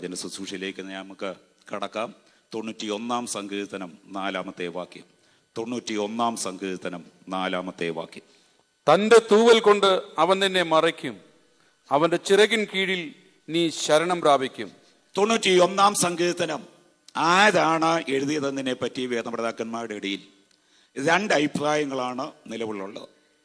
ദൈവത്തിൻ്റെ ശുശ്രൂഷയിലേക്ക് നമുക്ക് കടക്കാം തൊണ്ണൂറ്റി ഒന്നാം സങ്കീർത്തനം നാലാമത്തെ വാക്യം തൊണ്ണൂറ്റി ഒന്നാം സങ്കീർത്തനം നാലാമത്തെ വാക്യം തന്റെ തൂവൽ കൊണ്ട് അവൻ നിന്നെ മറയ്ക്കും അവന്റെ ചിറകിൻ കീഴിൽ നീ ശരണം പ്രാപിക്കും തൊണ്ണൂറ്റി ഒന്നാം സങ്കീർത്തനം ആരാണ് എഴുതിയതെന്നതിനെ പറ്റി വേദപ്രതാക്കന്മാരുടെ ഇടയിൽ രണ്ട് അഭിപ്രായങ്ങളാണ് നിലവിലുള്ളത്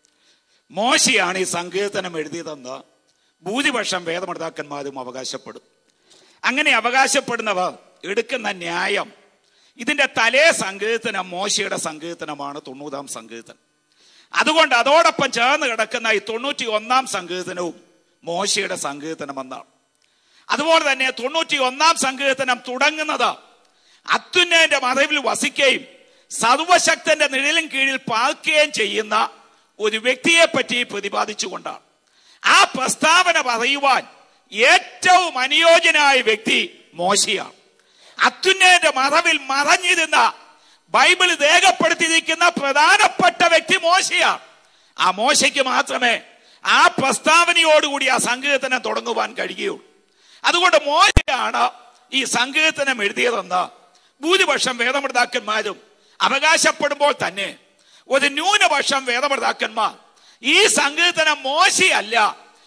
മോശയാണ് ഈ സങ്കീർത്തനം എഴുതിയതെന്ന് ഭൂരിപക്ഷം വേദപ്രതാക്കന്മാരും അവകാശപ്പെടും അങ്ങനെ അവകാശപ്പെടുന്നവർ എടുക്കുന്ന ന്യായം ഇതിന്റെ തലേ സങ്കീർത്തനം മോശയുടെ സങ്കീർത്തനമാണ് തൊണ്ണൂറാം സങ്കീർത്തനം അതുകൊണ്ട് അതോടൊപ്പം ചേർന്ന് കിടക്കുന്ന ഈ തൊണ്ണൂറ്റി ഒന്നാം സങ്കീർത്തനവും മോശയുടെ സങ്കീർത്തനമെന്നാണ് അതുപോലെ തന്നെ തൊണ്ണൂറ്റി ഒന്നാം സങ്കീർത്തനം തുടങ്ങുന്നത് അത്യുന്നതിന്റെ മറവിൽ വസിക്കുകയും സർവശക്തന്റെ നിഴലിൻ കീഴിൽ പാർക്കുകയും ചെയ്യുന്ന ഒരു വ്യക്തിയെ പറ്റി പ്രതിപാദിച്ചുകൊണ്ടാണ് ആ പ്രസ്താവന പറയുവാൻ ഏറ്റവും അനുയോജ്യനായ വ്യക്തി മോശയാണ് അത്യുന്നതിന്റെ മറവിൽ മറഞ്ഞിരുന്ന ബൈബിൾ രേഖപ്പെടുത്തിയിരിക്കുന്ന പ്രധാനപ്പെട്ട വ്യക്തി മോശയാണ് ആ മോശയ്ക്ക് മാത്രമേ ആ പ്രസ്താവനയോടുകൂടി ആ സങ്കീർത്തനം തുടങ്ങുവാൻ കഴിയുള്ളൂ അതുകൊണ്ട് മോശയാണ് ഈ സങ്കീർത്തനം എഴുതിയതെന്ന് ഭൂരിപക്ഷം വേദമൃതാക്കന്മാരും അവകാശപ്പെടുമ്പോൾ തന്നെ ഒരു ന്യൂനപക്ഷം വേദമൃതാക്കന്മാർ ഈ സങ്കീർത്തനം മോശയല്ല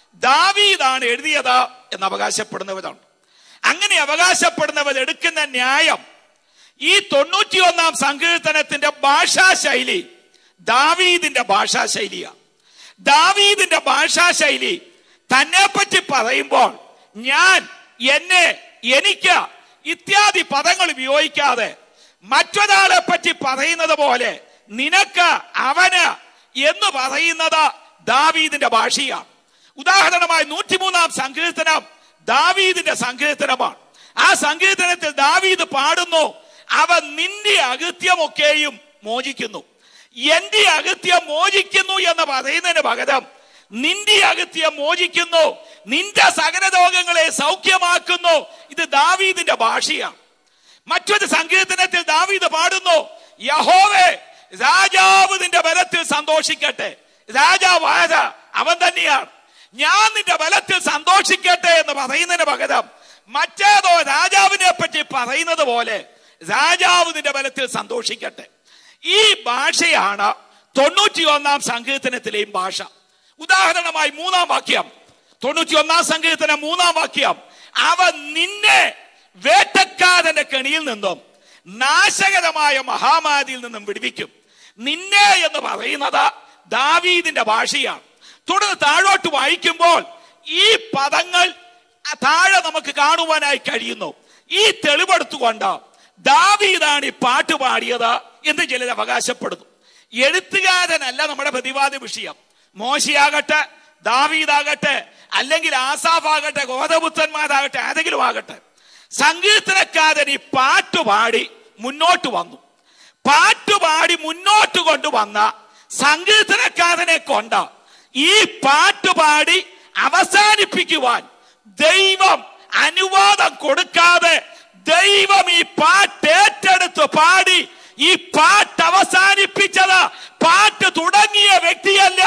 ദാവീദാണ് എഴുതിയത് എന്ന് അവകാശപ്പെടുന്നവരുണ്ട് അങ്ങനെ അവകാശപ്പെടുന്നവർ എടുക്കുന്ന ന്യായം ഈ തൊണ്ണൂറ്റിയൊന്നാം സങ്കീർത്തനത്തിന്റെ ഭാഷാശൈലി ദാവീദിന്റെ ഭാഷാശൈലിയാണ് ദാവീദിന്റെ ഭാഷാശൈലി തന്നെ പറ്റി പറയുമ്പോൾ ഞാൻ എന്നെ എനിക്ക് ഇത്യാദി പദങ്ങൾ ഉപയോഗിക്കാതെ മറ്റൊരാളെ പറ്റി പറയുന്നത് പോലെ നിനക്ക് അവന് എന്ന് പറയുന്നത് ദാവീദിന്റെ ഭാഷയാണ് ഉദാഹരണമായി നൂറ്റിമൂന്നാം സങ്കീർത്തനം ദാവീദിന്റെ സങ്കീർത്തനമാണ് ആ സങ്കീർത്തനത്തിൽ ദാവീദ് പാടുന്നു അവൻ നിന്റെ അകൃത്യമൊക്കെയും മോചിക്കുന്നു എന്റെ അകൃത്യം മോചിക്കുന്നു എന്ന് പറയുന്നതിന് പകരം നിന്റെ അകൃത്യം മോചിക്കുന്നു നിന്റെ സകല രോഗങ്ങളെ സൗഖ്യമാക്കുന്നു ഇത് ദാവീദിന്റെ ഭാഷയാണ് മറ്റൊരു സങ്കീർത്തനത്തിൽ ദാവീദ് പാടുന്നു യഹോവേ രാജാവ് നിന്റെ ബലത്തിൽ സന്തോഷിക്കട്ടെ രാജാവ് ആരാ അവൻ തന്നെയാണ് ഞാൻ നിന്റെ ബലത്തിൽ സന്തോഷിക്കട്ടെ എന്ന് പറയുന്നതിന് പകരം മറ്റേതോ രാജാവിനെ പറ്റി പറയുന്നത് പോലെ രാജാവ് നിന്റെ ബലത്തിൽ സന്തോഷിക്കട്ടെ ഈ ഭാഷയാണ് തൊണ്ണൂറ്റി ഒന്നാം സങ്കീർത്തനത്തിലെയും ഭാഷ ഉദാഹരണമായി മൂന്നാം വാക്യം തൊണ്ണൂറ്റി ഒന്നാം സങ്കീർത്തനം മൂന്നാം വാക്യം അവൻ നിന്നെ വേട്ടക്കാരന്റെ കെണിയിൽ നിന്നും നാശകരമായ മഹാമാരിയിൽ നിന്നും വിടുവിക്കും നിന്നെ എന്ന് പറയുന്നത് ദാവീദിന്റെ ഭാഷയാണ് തുടർന്ന് താഴോട്ട് വായിക്കുമ്പോൾ ഈ പദങ്ങൾ താഴെ നമുക്ക് കാണുവാനായി കഴിയുന്നു ഈ തെളിവെടുത്തുകൊണ്ട് ദാവീദാണ് ഈ പാട്ട് പാടിയത് എന്ന് ചിലർ അവകാശപ്പെടുന്നു എഴുത്തുകാരനല്ല നമ്മുടെ പ്രതിവാദ വിഷയം മോശയാകട്ടെ ദാവീദാകട്ടെ അല്ലെങ്കിൽ ആസാഫാകട്ടെ ഗോതപുത്രന്മാരാകട്ടെ ആരെങ്കിലും ആകട്ടെ സങ്കീർത്തനക്കാരൻ ഈ പാട്ട് പാടി മുന്നോട്ട് വന്നു പാട്ടുപാടി മുന്നോട്ട് കൊണ്ടുവന്ന സങ്കീർത്തനക്കാരനെ കൊണ്ട് ഈ പാട്ടുപാടി അവസാനിപ്പിക്കുവാൻ ദൈവം അനുവാദം കൊടുക്കാതെ ദൈവം ഈ പാട്ട് ഏറ്റെടുത്ത് പാടി ഈ പാട്ട് അവസാനിപ്പിച്ചത് പാട്ട് തുടങ്ങിയ വ്യക്തിയല്ല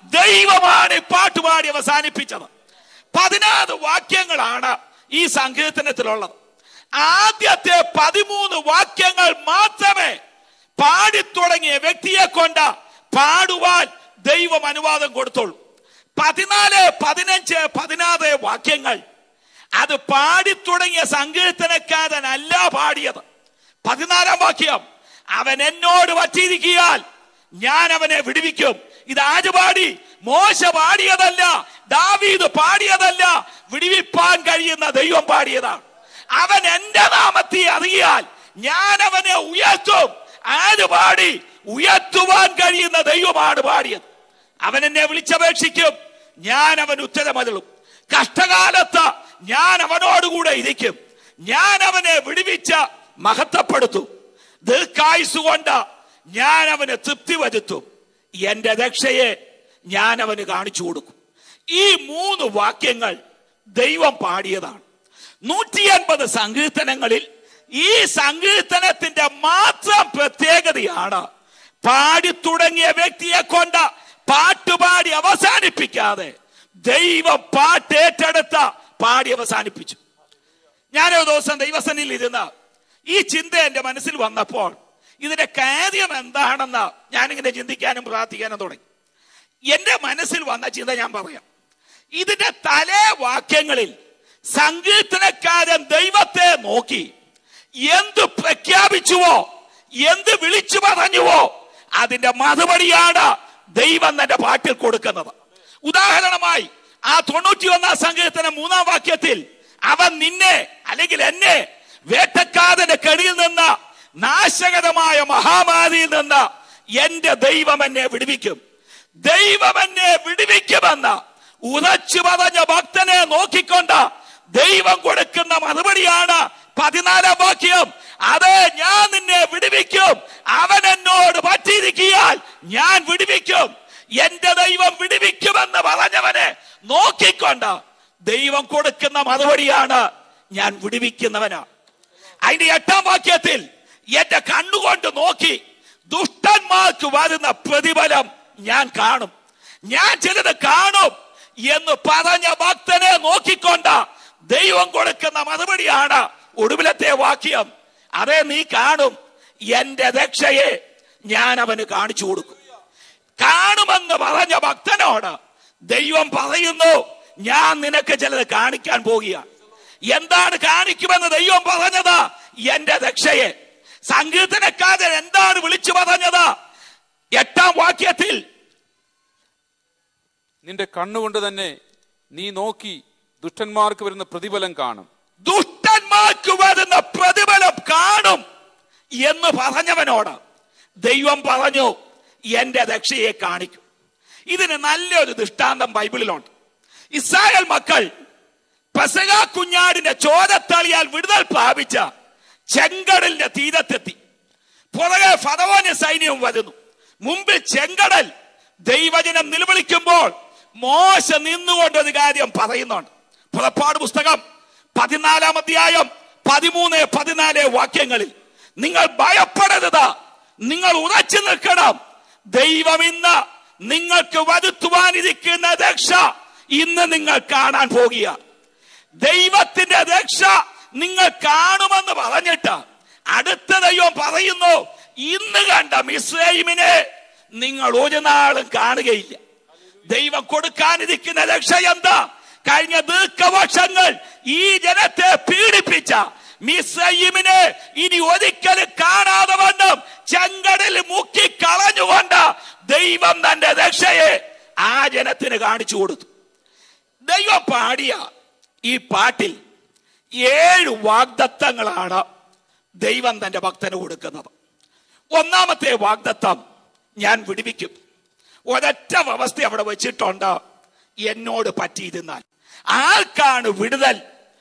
ദൈവമാണ് ഈ പാട്ട് പാടി അവസാനിപ്പിച്ചത് പതിനാറ് വാക്യങ്ങളാണ് ഈ സങ്കീർത്തനത്തിലുള്ളത് ആദ്യത്തെ പതിമൂന്ന് വാക്യങ്ങൾ മാത്രമേ പാടിത്തുടങ്ങിയ വ്യക്തിയെ കൊണ്ട് പാടുവാൻ ദൈവം അനുവാദം കൊടുത്തോളൂ പതിനാല് പതിനഞ്ച് പതിനാറ് വാക്യങ്ങൾ അത് പാടിത്തുടങ്ങിയ സങ്കീർത്തനക്കാരനല്ല പാടിയത് പതിനാലാം വാക്യം അവൻ എന്നോട് വച്ചിരിക്കിയാൽ ഞാൻ അവനെ വിടുവിക്കും ഇത് ആര് പാടി മോശ പാടിയതല്ല ദാവീദ് പാടിയതല്ല വിടുവിപ്പാൻ കഴിയുന്ന ദൈവം പാടിയതാണ് അവൻ എന്റെ നാമത്തെ അറിയാൽ ഞാൻ അവനെ ഉയർത്തും ആര് പാടി ഉയർത്തുവാൻ കഴിയുന്ന ദൈവമാണ് പാടിയത് അവൻ എന്നെ വിളിച്ചപേക്ഷിക്കും ഞാൻ അവൻ ഉത്തരമരുളും കഷ്ടകാലത്ത് ഞാൻ അവനോടുകൂടെ ഇരിക്കും ഞാൻ അവനെ വിടുവിച്ച മഹത്വപ്പെടുത്തും ദീർഘായുസ് കൊണ്ട് ഞാൻ അവന് തൃപ്തി വരുത്തും എന്റെ രക്ഷയെ ഞാൻ അവന് കാണിച്ചു കൊടുക്കും ഈ മൂന്ന് വാക്യങ്ങൾ ദൈവം പാടിയതാണ് നൂറ്റി അൻപത് സങ്കീർത്തനങ്ങളിൽ ഈ സങ്കീർത്തനത്തിന്റെ മാത്രം പ്രത്യേകതയാണ് പാടി തുടങ്ങിയ വ്യക്തിയെ കൊണ്ട് പാട്ടുപാടി അവസാനിപ്പിക്കാതെ ദൈവം പാട്ട് ഏറ്റെടുത്ത പാടി അവസാനിപ്പിച്ചു ഞാനൊരു ദിവസം ദൈവസനിൽ ഇരുന്ന് ഈ ചിന്ത എന്റെ മനസ്സിൽ വന്നപ്പോൾ ഇതിന്റെ കാര്യം എന്താണെന്ന് ഞാനിങ്ങനെ ചിന്തിക്കാനും പ്രാർത്ഥിക്കാനും തുടങ്ങി എന്റെ മനസ്സിൽ വന്ന ചിന്ത ഞാൻ പറയാം ഇതിന്റെ തലേ വാക്യങ്ങളിൽ സങ്കീർത്തനക്കാരൻ ദൈവത്തെ നോക്കി എന്ത് പ്രഖ്യാപിച്ചുവോ എന്ത് വിളിച്ചു പറഞ്ഞുവോ അതിന്റെ മറുപടിയാണ് ദൈവം തന്റെ പാട്ടിൽ കൊടുക്കുന്നത് ഉദാഹരണമായി ആ തൊണ്ണൂറ്റി ഒന്നാം സങ്കീർത്തനം മൂന്നാം വാക്യത്തിൽ അവൻ നിന്നെ അല്ലെങ്കിൽ എന്നെ വേട്ടക്കാരന്റെ കെടിയിൽ നിന്ന് നാശകരമായ മഹാമാരിയിൽ നിന്ന് എന്റെ ദൈവം എന്നെ വിടുവിക്കും ദൈവം എന്നെ വിടുവിക്കുമെന്ന് ഉറച്ചു പറഞ്ഞ ഭക്തനെ നോക്കിക്കൊണ്ട് ദൈവം കൊടുക്കുന്ന മറുപടിയാണ് പതിനാലാം വാക്യം അതെ ഞാൻ നിന്നെ വിടുവിക്കും അവൻ എന്നോട് പറ്റിയിരിക്കിയാൽ ഞാൻ വിടുവിക്കും എന്റെ ദൈവം വിടുവിക്കുമെന്ന് പറഞ്ഞവനെ നോക്കിക്കൊണ്ട് ദൈവം കൊടുക്കുന്ന മറുപടിയാണ് ഞാൻ വിടുവിക്കുന്നവനാ അതിന്റെ എട്ടാം വാക്യത്തിൽ എന്റെ കണ്ണുകൊണ്ട് നോക്കി ദുഷ്ടന്മാർക്ക് വരുന്ന പ്രതിഫലം ഞാൻ കാണും ഞാൻ ചിലത് കാണും എന്ന് പറഞ്ഞ ഭക്തനെ നോക്കിക്കൊണ്ട് ദൈവം കൊടുക്കുന്ന മറുപടിയാണ് ഒടുവിലത്തെ വാക്യം അതെ നീ കാണും എന്റെ രക്ഷയെ ഞാൻ അവന് കാണിച്ചു കൊടുക്കും കാണുമെന്ന് പറഞ്ഞ ഭക്തനോട് ദൈവം പറയുന്നു ഞാൻ നിനക്ക് ചിലത് കാണിക്കാൻ പോകുകയാണ് എന്താണ് കാണിക്കുമെന്ന് ദൈവം പറഞ്ഞത് എന്റെ രക്ഷയെ സങ്കീർത്തനക്കാരൻ എന്താണ് വിളിച്ചു പറഞ്ഞത് എട്ടാം വാക്യത്തിൽ നിന്റെ കണ്ണുകൊണ്ട് തന്നെ നീ നോക്കി ദുഷ്ടന്മാർക്ക് വരുന്ന പ്രതിഫലം കാണും ദുഷ്ടന്മാർക്ക് വരുന്ന പ്രതിഫലം കാണും എന്ന് പറഞ്ഞവനോട് ദൈവം പറഞ്ഞു എന്റെ രക്ഷയെ കാണിക്കും ഇതിന് നല്ലൊരു ദൃഷ്ടാന്തം ബൈബിളിലുണ്ട് ഇസ്രായേൽ മക്കൾ പെസക കുഞ്ഞാടിന്റെ ചോരത്തളിയാൽ വിടുതൽ പ്രാപിച്ച ചെങ്കടലിന്റെ തീരത്തെത്തി പുറകെ ഫറവോന് സൈന്യവും വരുന്നു മുമ്പിൽ ചെങ്കടൽ ദൈവജനം നിലവിളിക്കുമ്പോൾ മോശ നിന്നുകൊണ്ട് ഒരു കാര്യം പറയുന്നുണ്ട് പുറപ്പാട് പുസ്തകം പതിനാലാം അധ്യായം പതിമൂന്ന് പതിനാല് വാക്യങ്ങളിൽ നിങ്ങൾ ഭയപ്പെടരുത് നിങ്ങൾ ഉറച്ചു നിൽക്കണം ദൈവം ഇന്ന് നിങ്ങൾക്ക് വരുത്തുവാനിരിക്കുന്ന രക്ഷ ഇന്ന് നിങ്ങൾ കാണാൻ പോകുക ദൈവത്തിന്റെ രക്ഷ നിങ്ങൾ കാണുമെന്ന് പറഞ്ഞിട്ട് അടുത്ത ദൈവം പറയുന്നു ഇന്ന് കണ്ട മിസ്രൈമിനെ നിങ്ങൾ ഒരു നാളും കാണുകയില്ല ദൈവം കൊടുക്കാനിരിക്കുന്ന രക്ഷ എന്താ കഴിഞ്ഞ ദീർഘവർഷങ്ങൾ ഈ ജനത്തെ പീഡിപ്പിച്ച മിസ്രൈമിനെ ഇനി ഒരിക്കലും കാണാതെ വണ്ണം ചെങ്കടൽ മുക്കി കളഞ്ഞുകൊണ്ട് ദൈവം തന്റെ രക്ഷയെ ആ ജനത്തിന് കാണിച്ചു കൊടുത്തു ദൈവം പാടിയ ഈ പാട്ടിൽ ഏഴ് വാഗ്ദത്തങ്ങളാണ് ദൈവം തന്റെ ഭക്തന് കൊടുക്കുന്നത് ഒന്നാമത്തെ വാഗ്ദത്തം ഞാൻ വിടുവിക്കും ഒരൊറ്റ വ്യവസ്ഥ അവിടെ വെച്ചിട്ടുണ്ട് എന്നോട് പറ്റിയിരുന്നാൽ ആർക്കാണ് വിടുതൽ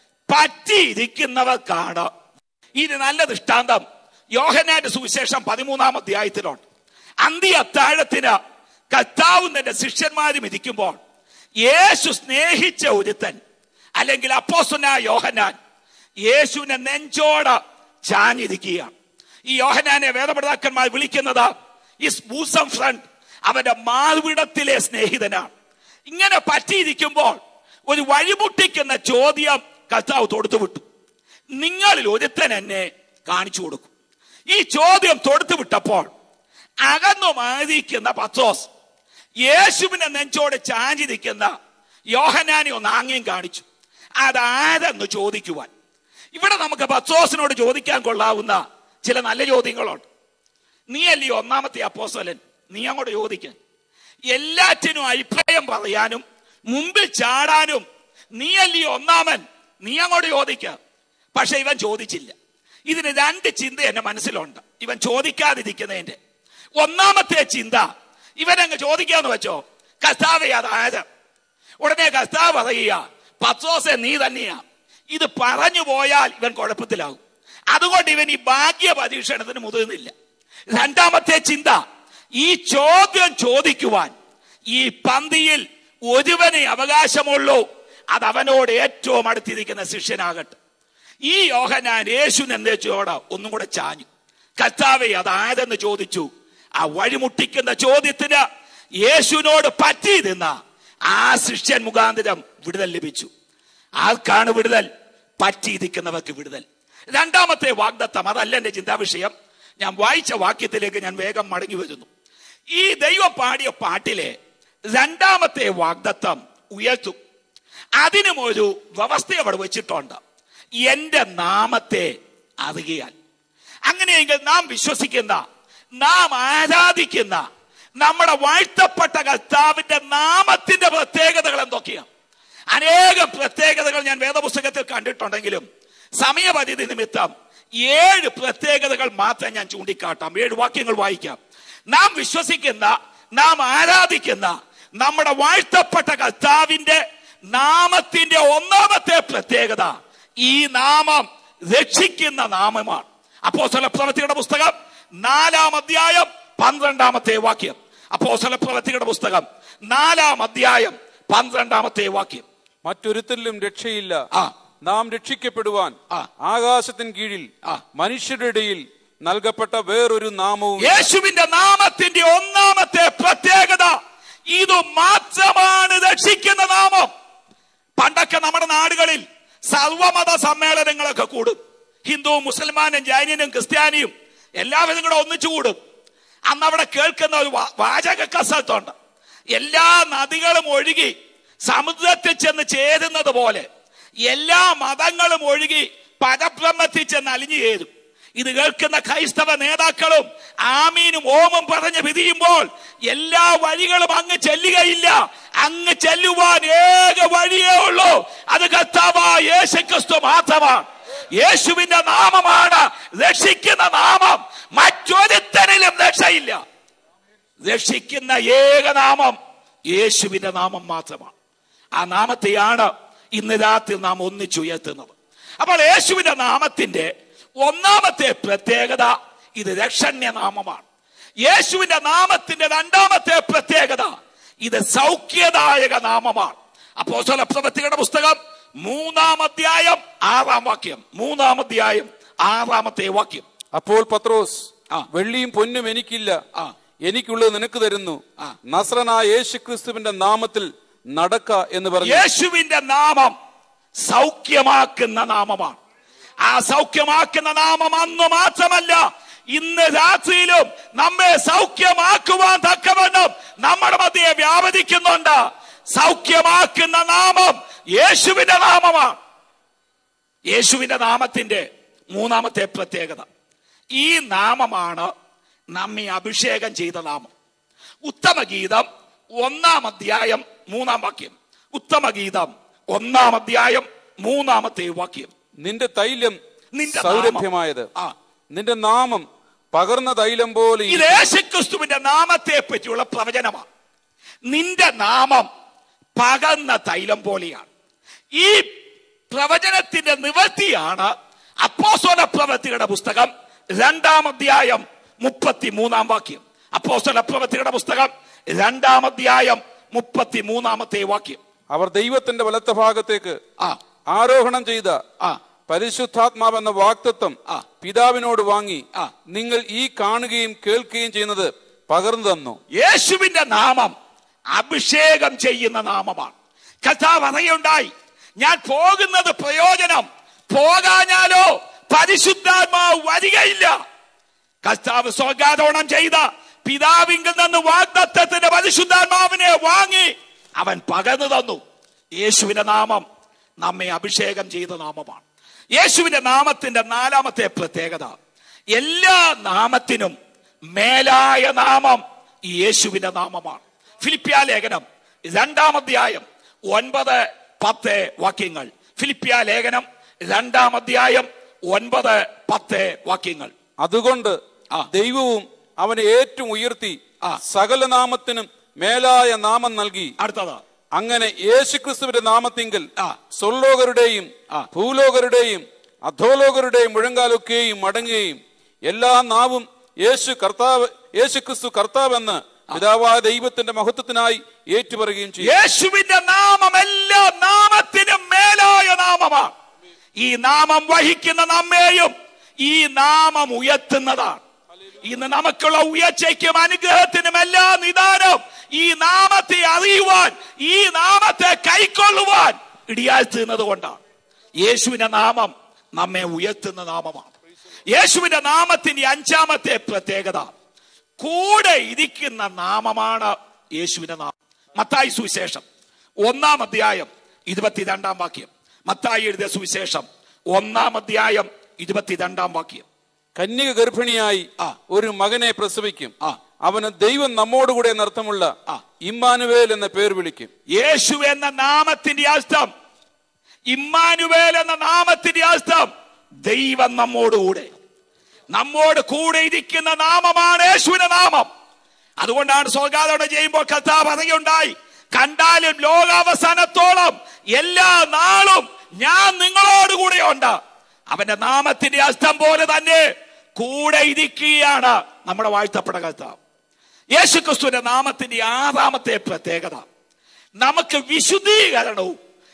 പറ്റിയിരിക്കുന്നവർക്കാണ് ഇത് നല്ല ദൃഷ്ടാന്തം യോഹനാന്റെ സുവിശേഷം പതിമൂന്നാം അധ്യായത്തിലുണ്ട് അന്ത്യ അത്താഴത്തിന് കർത്താവും തന്റെ ശിഷ്യന്മാരും ഇരിക്കുമ്പോൾ യേശു സ്നേഹിച്ച ഒരുത്തൻ അല്ലെങ്കിൽ അപ്പോസന യോഹനാൻ യേശുവിനെ നെഞ്ചോട് ചാഞ്ഞിരിക്കുകയാണ് ഈ യോഹനാനെ വേദപ്രതാക്കന്മാർ വിളിക്കുന്നത് ഇസ് ബൂസം ഫ്രണ്ട് അവന്റെ മാർവിടത്തിലെ സ്നേഹിതനാണ് ഇങ്ങനെ പറ്റിയിരിക്കുമ്പോൾ ഒരു വഴിമുട്ടിക്കുന്ന ചോദ്യം കർത്താവ് തൊടുത്തു വിട്ടു നിങ്ങളിൽ ഒരുത്തൻ എന്നെ കാണിച്ചു കൊടുക്കും ഈ ചോദ്യം തൊടുത്തു വിട്ടപ്പോൾ അകന്നു മാറിയിരിക്കുന്ന പത്രോസ് യേശുവിനെ നെഞ്ചോട് ചാഞ്ചിരിക്കുന്ന യോഹനാനെ ഒന്ന് ആംഗ്യം കാണിച്ചു അതാരെന്ന് ചോദിക്കുവാൻ ഇവിടെ നമുക്ക് പത്രോസിനോട് ചോദിക്കാൻ കൊള്ളാവുന്ന ചില നല്ല ചോദ്യങ്ങളുണ്ട് നീ അല്ലയോ ഒന്നാമത്തെ അപ്പോസ്തലൻ നീ അങ്ങോട്ട് ചോദിക്കാൻ എല്ലാറ്റിനും അഭിപ്രായം പറയാനും മുമ്പിൽ ചാടാനും നീ അല്ലയോ ഒന്നാമൻ നീ അങ്ങോട്ട് ചോദിക്ക പക്ഷെ ഇവൻ ചോദിച്ചില്ല ഇതിന് രണ്ട് ചിന്ത എന്റെ മനസ്സിലുണ്ട് ഇവൻ ചോദിക്കാതിരിക്കുന്നതിന്റെ ഒന്നാമത്തെ ചിന്ത ഇവൻ അങ്ങ് ചോദിക്കാന്ന് വെച്ചോ കർത്താവെ അതായത് ഉടനെ കർത്താവ് പറയുക പത്രോസെ നീ തന്നെയാ ഇത് പറഞ്ഞു പോയാൽ ഇവൻ കുഴപ്പത്തിലാകും അതുകൊണ്ട് ഇവൻ ഈ ഭാഗ്യ പരീക്ഷണത്തിന് മുതിർന്നില്ല രണ്ടാമത്തെ ചിന്ത ഈ ചോദ്യം ചോദിക്കുവാൻ ഈ പന്തിയിൽ ഒരുവനെ അവകാശമുള്ളൂ അത് അവനോട് ഏറ്റവും അടുത്തിരിക്കുന്ന ശിഷ്യനാകട്ടെ ഈ യോഹനാൻ യേശുവിനെ എന്തേച്ചോട് ഒന്നും കൂടെ ചാഞ്ഞു കർത്താവെ അതാരെന്ന് ചോദിച്ചു ആ വഴിമുട്ടിക്കുന്ന ചോദ്യത്തിന് യേശുവിനോട് പറ്റിയിരുന്ന ആ ശിഷ്യൻ മുഖാന്തരം വിടുതൽ ലഭിച്ചു ആർക്കാണ് വിടുതൽ പറ്റിയിരിക്കുന്നവർക്ക് വിടുതൽ രണ്ടാമത്തെ വാഗ്ദത്തം അതല്ല എന്റെ ചിന്താവിഷയം ഞാൻ വായിച്ച വാക്യത്തിലേക്ക് ഞാൻ വേഗം മടങ്ങി വരുന്നു ഈ ദൈവം പാടിയ പാട്ടിലെ രണ്ടാമത്തെ വാഗ്ദത്തം ഉയർത്തും അതിനും ഒരു വ്യവസ്ഥ അവിടെ വെച്ചിട്ടുണ്ട് എന്റെ നാമത്തെ അറിയാൻ അങ്ങനെയെങ്കിൽ നാം വിശ്വസിക്കുന്ന നാം ആരാധിക്കുന്ന നമ്മുടെ വാഴ്ത്തപ്പെട്ട കർത്താവിന്റെ നാമത്തിന്റെ പ്രത്യേകതകൾ എന്തൊക്കെയാണ് അനേകം പ്രത്യേകതകൾ ഞാൻ വേദപുസ്തകത്തിൽ കണ്ടിട്ടുണ്ടെങ്കിലും സമയപരിധി നിമിത്തം ഏഴ് പ്രത്യേകതകൾ മാത്രം ഞാൻ ചൂണ്ടിക്കാട്ടാം ഏഴ് വാക്യങ്ങൾ വായിക്കാം നാം വിശ്വസിക്കുന്ന നാം ആരാധിക്കുന്ന നമ്മുടെ വാഴ്ത്തപ്പെട്ട കർത്താവിന്റെ നാമത്തിന്റെ ഒന്നാമത്തെ പ്രത്യേകത ഈ നാമം രക്ഷിക്കുന്ന നാമമാണ് അപ്പോസ്തല പ്രവൃത്തിയുടെ പുസ്തകം നാലാം അധ്യായം പന്ത്രണ്ടാമത്തെ വാക്യം അപ്പോസ്തല പ്രവൃത്തിയുടെ പുസ്തകം നാലാം അധ്യായം പന്ത്രണ്ടാമത്തെ വാക്യം മറ്റൊരുത്തരിലും രക്ഷയില്ല ആ. നാം രക്ഷിക്കപ്പെടുവാൻ ആ. ആകാശത്തിന് കീഴിൽ ആ. മനുഷ്യരുടെ ഇടയിൽ നൽകപ്പെട്ട വേറൊരു നാമവും യേശുവിന്റെ നാമത്തിന്റെ ഒന്നാമത്തെ പ്രത്യേകത ഇത് മാത്രമാണ് രക്ഷിക്കുന്ന നാമം പണ്ടൊക്കെ നമ്മുടെ നാടുകളിൽ സർവമത സമ്മേളനങ്ങളൊക്കെ കൂടും ഹിന്ദുവും മുസൽമാനും ജൈനനും ക്രിസ്ത്യാനിയും എല്ലാവരും കൂടെ ഒന്നിച്ചു കൂടും അന്ന് അവിടെ കേൾക്കുന്ന ഒരു വാ- വാചക കസത്തുണ്ട് എല്ലാ നദികളും ഒഴുകി സമുദ്രത്തിൽ ചെന്ന് ചേരുന്നത് പോലെ എല്ലാ മതങ്ങളും ഒഴുകി പരബ്രഹ്മത്തിൽ ചെന്ന് അലിഞ്ഞു ചേരും ഇത് കേൾക്കുന്ന ക്രൈസ്തവ നേതാക്കളും ആമീനും ഓമും പറഞ്ഞ് പിരിയുമ്പോൾ എല്ലാ വഴികളും അങ്ങ് ചെല്ലുകയില്ല അങ്ങ് ചെല്ലുവാൻ ഏക വഴിയേ ഉള്ളൂ അത് കർത്താവാ യേശു ക്രിസ്തു മാത്രമാണ് യേശുവിന്റെ നാമമാണ് രക്ഷിക്കുന്ന നാമം മറ്റൊരുത്തനിലും രക്ഷയില്ല രക്ഷിക്കുന്ന ഏകനാമം യേശുവിന്റെ നാമം മാത്രമാണ് ആ നാമത്തെയാണ് ഇന്ന് രാത്രി നാം ഒന്നിച്ചുയർത്തുന്നത് അപ്പോൾ യേശുവിന്റെ നാമത്തിന്റെ ഒന്നാമത്തെ പ്രത്യേകത ഇത് രക്ഷണ്യ നാമമാണ് യേശുവിന്റെ നാമത്തിന്റെ രണ്ടാമത്തെ പ്രത്യേകത ഇത് സൗഖ്യദായക നാമമാണ് അപ്പോ പ്രവൃത്തികളുടെ പുസ്തകം മൂന്നാം അധ്യായം ആറാം വാക്യം മൂന്നാം അധ്യായം ആറാമത്തെ വാക്യം അപ്പോൾ പത്രോസ് ആ. വെള്ളിയും പൊന്നും എനിക്കില്ല ആ. എനിക്കുള്ളത് നിനക്ക് തരുന്നു ആ. നസ്രനായ യേശു ക്രിസ്തുവിന്റെ നാമത്തിൽ നടക്ക എന്ന് പറഞ്ഞു യേശുവിന്റെ നാമം സൗഖ്യമാക്കുന്ന നാമമാണ് ആ സൗഖ്യമാക്കുന്ന നാമം അന്ന് മാത്രമല്ല ഇന്ന് രാത്രിയിലും നമ്മെ സൗഖ്യമാക്കുവാൻ തക്കവണ്ണം നമ്മുടെ മധ്യയെ വ്യാപരിക്കുന്നുണ്ട് സൗഖ്യമാക്കുന്ന നാമം യേശുവിന്റെ നാമമാണ് യേശുവിന്റെ നാമത്തിന്റെ മൂന്നാമത്തെ പ്രത്യേകത ഈ നാമമാണ് നമ്മെ അഭിഷേകം ചെയ്ത നാമം ഉത്തമഗീതം ഒന്നാം അധ്യായം മൂന്നാം വാക്യം ഉത്തമഗീതം ഒന്നാം അധ്യായം മൂന്നാമത്തെ വാക്യം നിന്റെ തൈലം നിന്റെ സൗരഭ്യമായത് നാമം. ആ. നിന്റെ നാമം പകർന്ന തൈലം പോലെ ഇത് യേശുക്രിസ്തുവിന്റെ നാമത്തെ പറ്റിയുള്ള പ്രവചനമാണ് നിന്റെ നാമം പകർന്ന തൈലം പോലെയാണ് ഈ പ്രവചനത്തിന്റെ നിവൃത്തിയാണ് അപ്പോസ്തല പ്രവൃത്തിയുടെ പുസ്തകം രണ്ടാം അധ്യായം മുപ്പത്തി മൂന്നാം വാക്യം അപ്പോസ്തല പ്രവൃത്തിയുടെ പുസ്തകം രണ്ടാം അധ്യായം മുപ്പത്തി മൂന്നാമത്തെ വാക്യം അവർ ദൈവത്തിന്റെ വലത്ത ഭാഗത്തേക്ക് ആ ആരോഹണം ചെയ്ത ആ പരിശുദ്ധാത്മാവ് എന്ന വാക്തത്വം ആ. പിതാവിനോട് വാങ്ങി ആ. നിങ്ങൾ ഈ കാണുകയും കേൾക്കുകയും ചെയ്യുന്നത് പകർന്നു തന്നു യേശുവിന്റെ നാമം അഭിഷേകം ചെയ്യുന്ന നാമമാണ് കഥാ പറയുണ്ടായി ഞാൻ പോകുന്നത് പ്രയോജനം പോകാഞ്ഞാലോ പരിശുദ്ധാത്മാവ് വരികയില്ല കർത്താവ് സ്വർഗാരോഹണം ചെയ്ത പിതാവിങ്കിൽ നിന്ന് വാഗ്ദത്തത്തിന്റെ പരിശുദ്ധാത്മാവിനെ വാങ്ങി അവൻ പകർന്നു തന്നു യേശുവിന്റെ നാമം നമ്മെ അഭിഷേകം ചെയ്ത നാമമാണ് യേശുവിന്റെ നാമത്തിന്റെ നാലാമത്തെ പ്രത്യേകത എല്ലാ നാമത്തിനും മേലായ നാമം ഈ യേശുവിന്റെ നാമമാണ് ഫിലിപ്പിയ ലേഖനം രണ്ടാം അധ്യായം ഒൻപത് പത്ത് വാക്യങ്ങൾ ഫിലിപ്പിയ ലേഖനം രണ്ടാം അധ്യായം ഒൻപത് പത്ത് വാക്യങ്ങൾ അതുകൊണ്ട് ആ. ദൈവവും അവനെ ഏറ്റവും ഉയർത്തി ആ. സകല നാമത്തിനും മേലായ നാമം നൽകി അടുത്തത് അങ്ങനെ യേശുക്രിസ്തുവിന്റെ നാമത്തിങ്കൽ ആ. സ്വർലോകരുടെയും ആ. ഭൂലോകരുടെയും അധോലോകരുടെയും മുഴങ്കാലൊക്കെയും മടങ്ങുകയും എല്ലാ നാവും യേശു കർത്താവ് യേശുക്രിസ്തു കർത്താവെന്ന് പിതാവായ ദൈവത്തിന്റെ മഹത്വത്തിനായി ഏറ്റുപറയുകയും ചെയ്യും യേശുവിന്റെ നാമം എല്ലാ നാമത്തിനും മേലായ നാമമാണ് ഈ നാമം വഹിക്കുന്ന നമ്മെയും ഈ നാമം ഉയർത്തുന്നതാണ് ഇന്ന് നമുക്കുള്ള ഉയർച്ചയ്ക്കും അനുഗ്രഹത്തിനും എല്ലാ നിദാനം ഈ നാമത്തെ അറിയുവാൻ ഈ നാമത്തെ കൈക്കൊള്ളുവാൻ ഇടിയാഴ്ത്തുന്നത് കൊണ്ടാണ് യേശുവിന്റെ നാമം നമ്മെ ഉയർത്തുന്ന നാമമാണ് യേശുവിന്റെ നാമത്തിന്റെ അഞ്ചാമത്തെ പ്രത്യേകത കൂടെ ഇരിക്കുന്ന നാമമാണ് യേശുവിന്റെ നാമം മത്തായി സുവിശേഷം ഒന്നാം അധ്യായം ഇരുപത്തിരണ്ടാം വാക്യം മത്തായി എഴുതിയ സുവിശേഷം ഒന്നാം അധ്യായം ഇരുപത്തിരണ്ടാം വാക്യം കന്യക ഗർഭിണിയായി ആ. ഒരു മകനെ പ്രസവിക്കും ആ. അവന് ദൈവം നമ്മോടുകൂടെ എന്നർത്ഥമുള്ള ആ. ഇമ്മാനുവേൽ എന്ന പേർ വിളിക്കും യേശു എന്ന നാമത്തിന്റെ അർത്ഥം ഇമ്മാനുവേൽ എന്ന നാമത്തിന്റെ അർത്ഥം ദൈവം നമ്മോടുകൂടെ നമ്മോട് കൂടെ ഇരിക്കുന്ന നാമമാണ് യേശുവിന്റെ നാമം അതുകൊണ്ടാണ് സ്വർഗാതോടെ ചെയ്യുമ്പോൾ കർത്താവ് പറയുണ്ടായി കണ്ടാലും ലോകാവസാനത്തോളം എല്ലാ നാളും ഞാൻ നിങ്ങളോട് കൂടെയുണ്ട് അവന്റെ നാമത്തിന്റെ അർത്ഥം പോലെ തന്നെ കൂടെ ഇരിക്കുകയാണ് നമ്മുടെ വാഴ്ത്തപ്പെട്ട കർത്താവ് യേശുക്രിസ്തുവിന്റെ നാമത്തിന്റെ ആറാമത്തെ പ്രത്യേകത നമുക്ക് വിശുദ്ധീകരണവും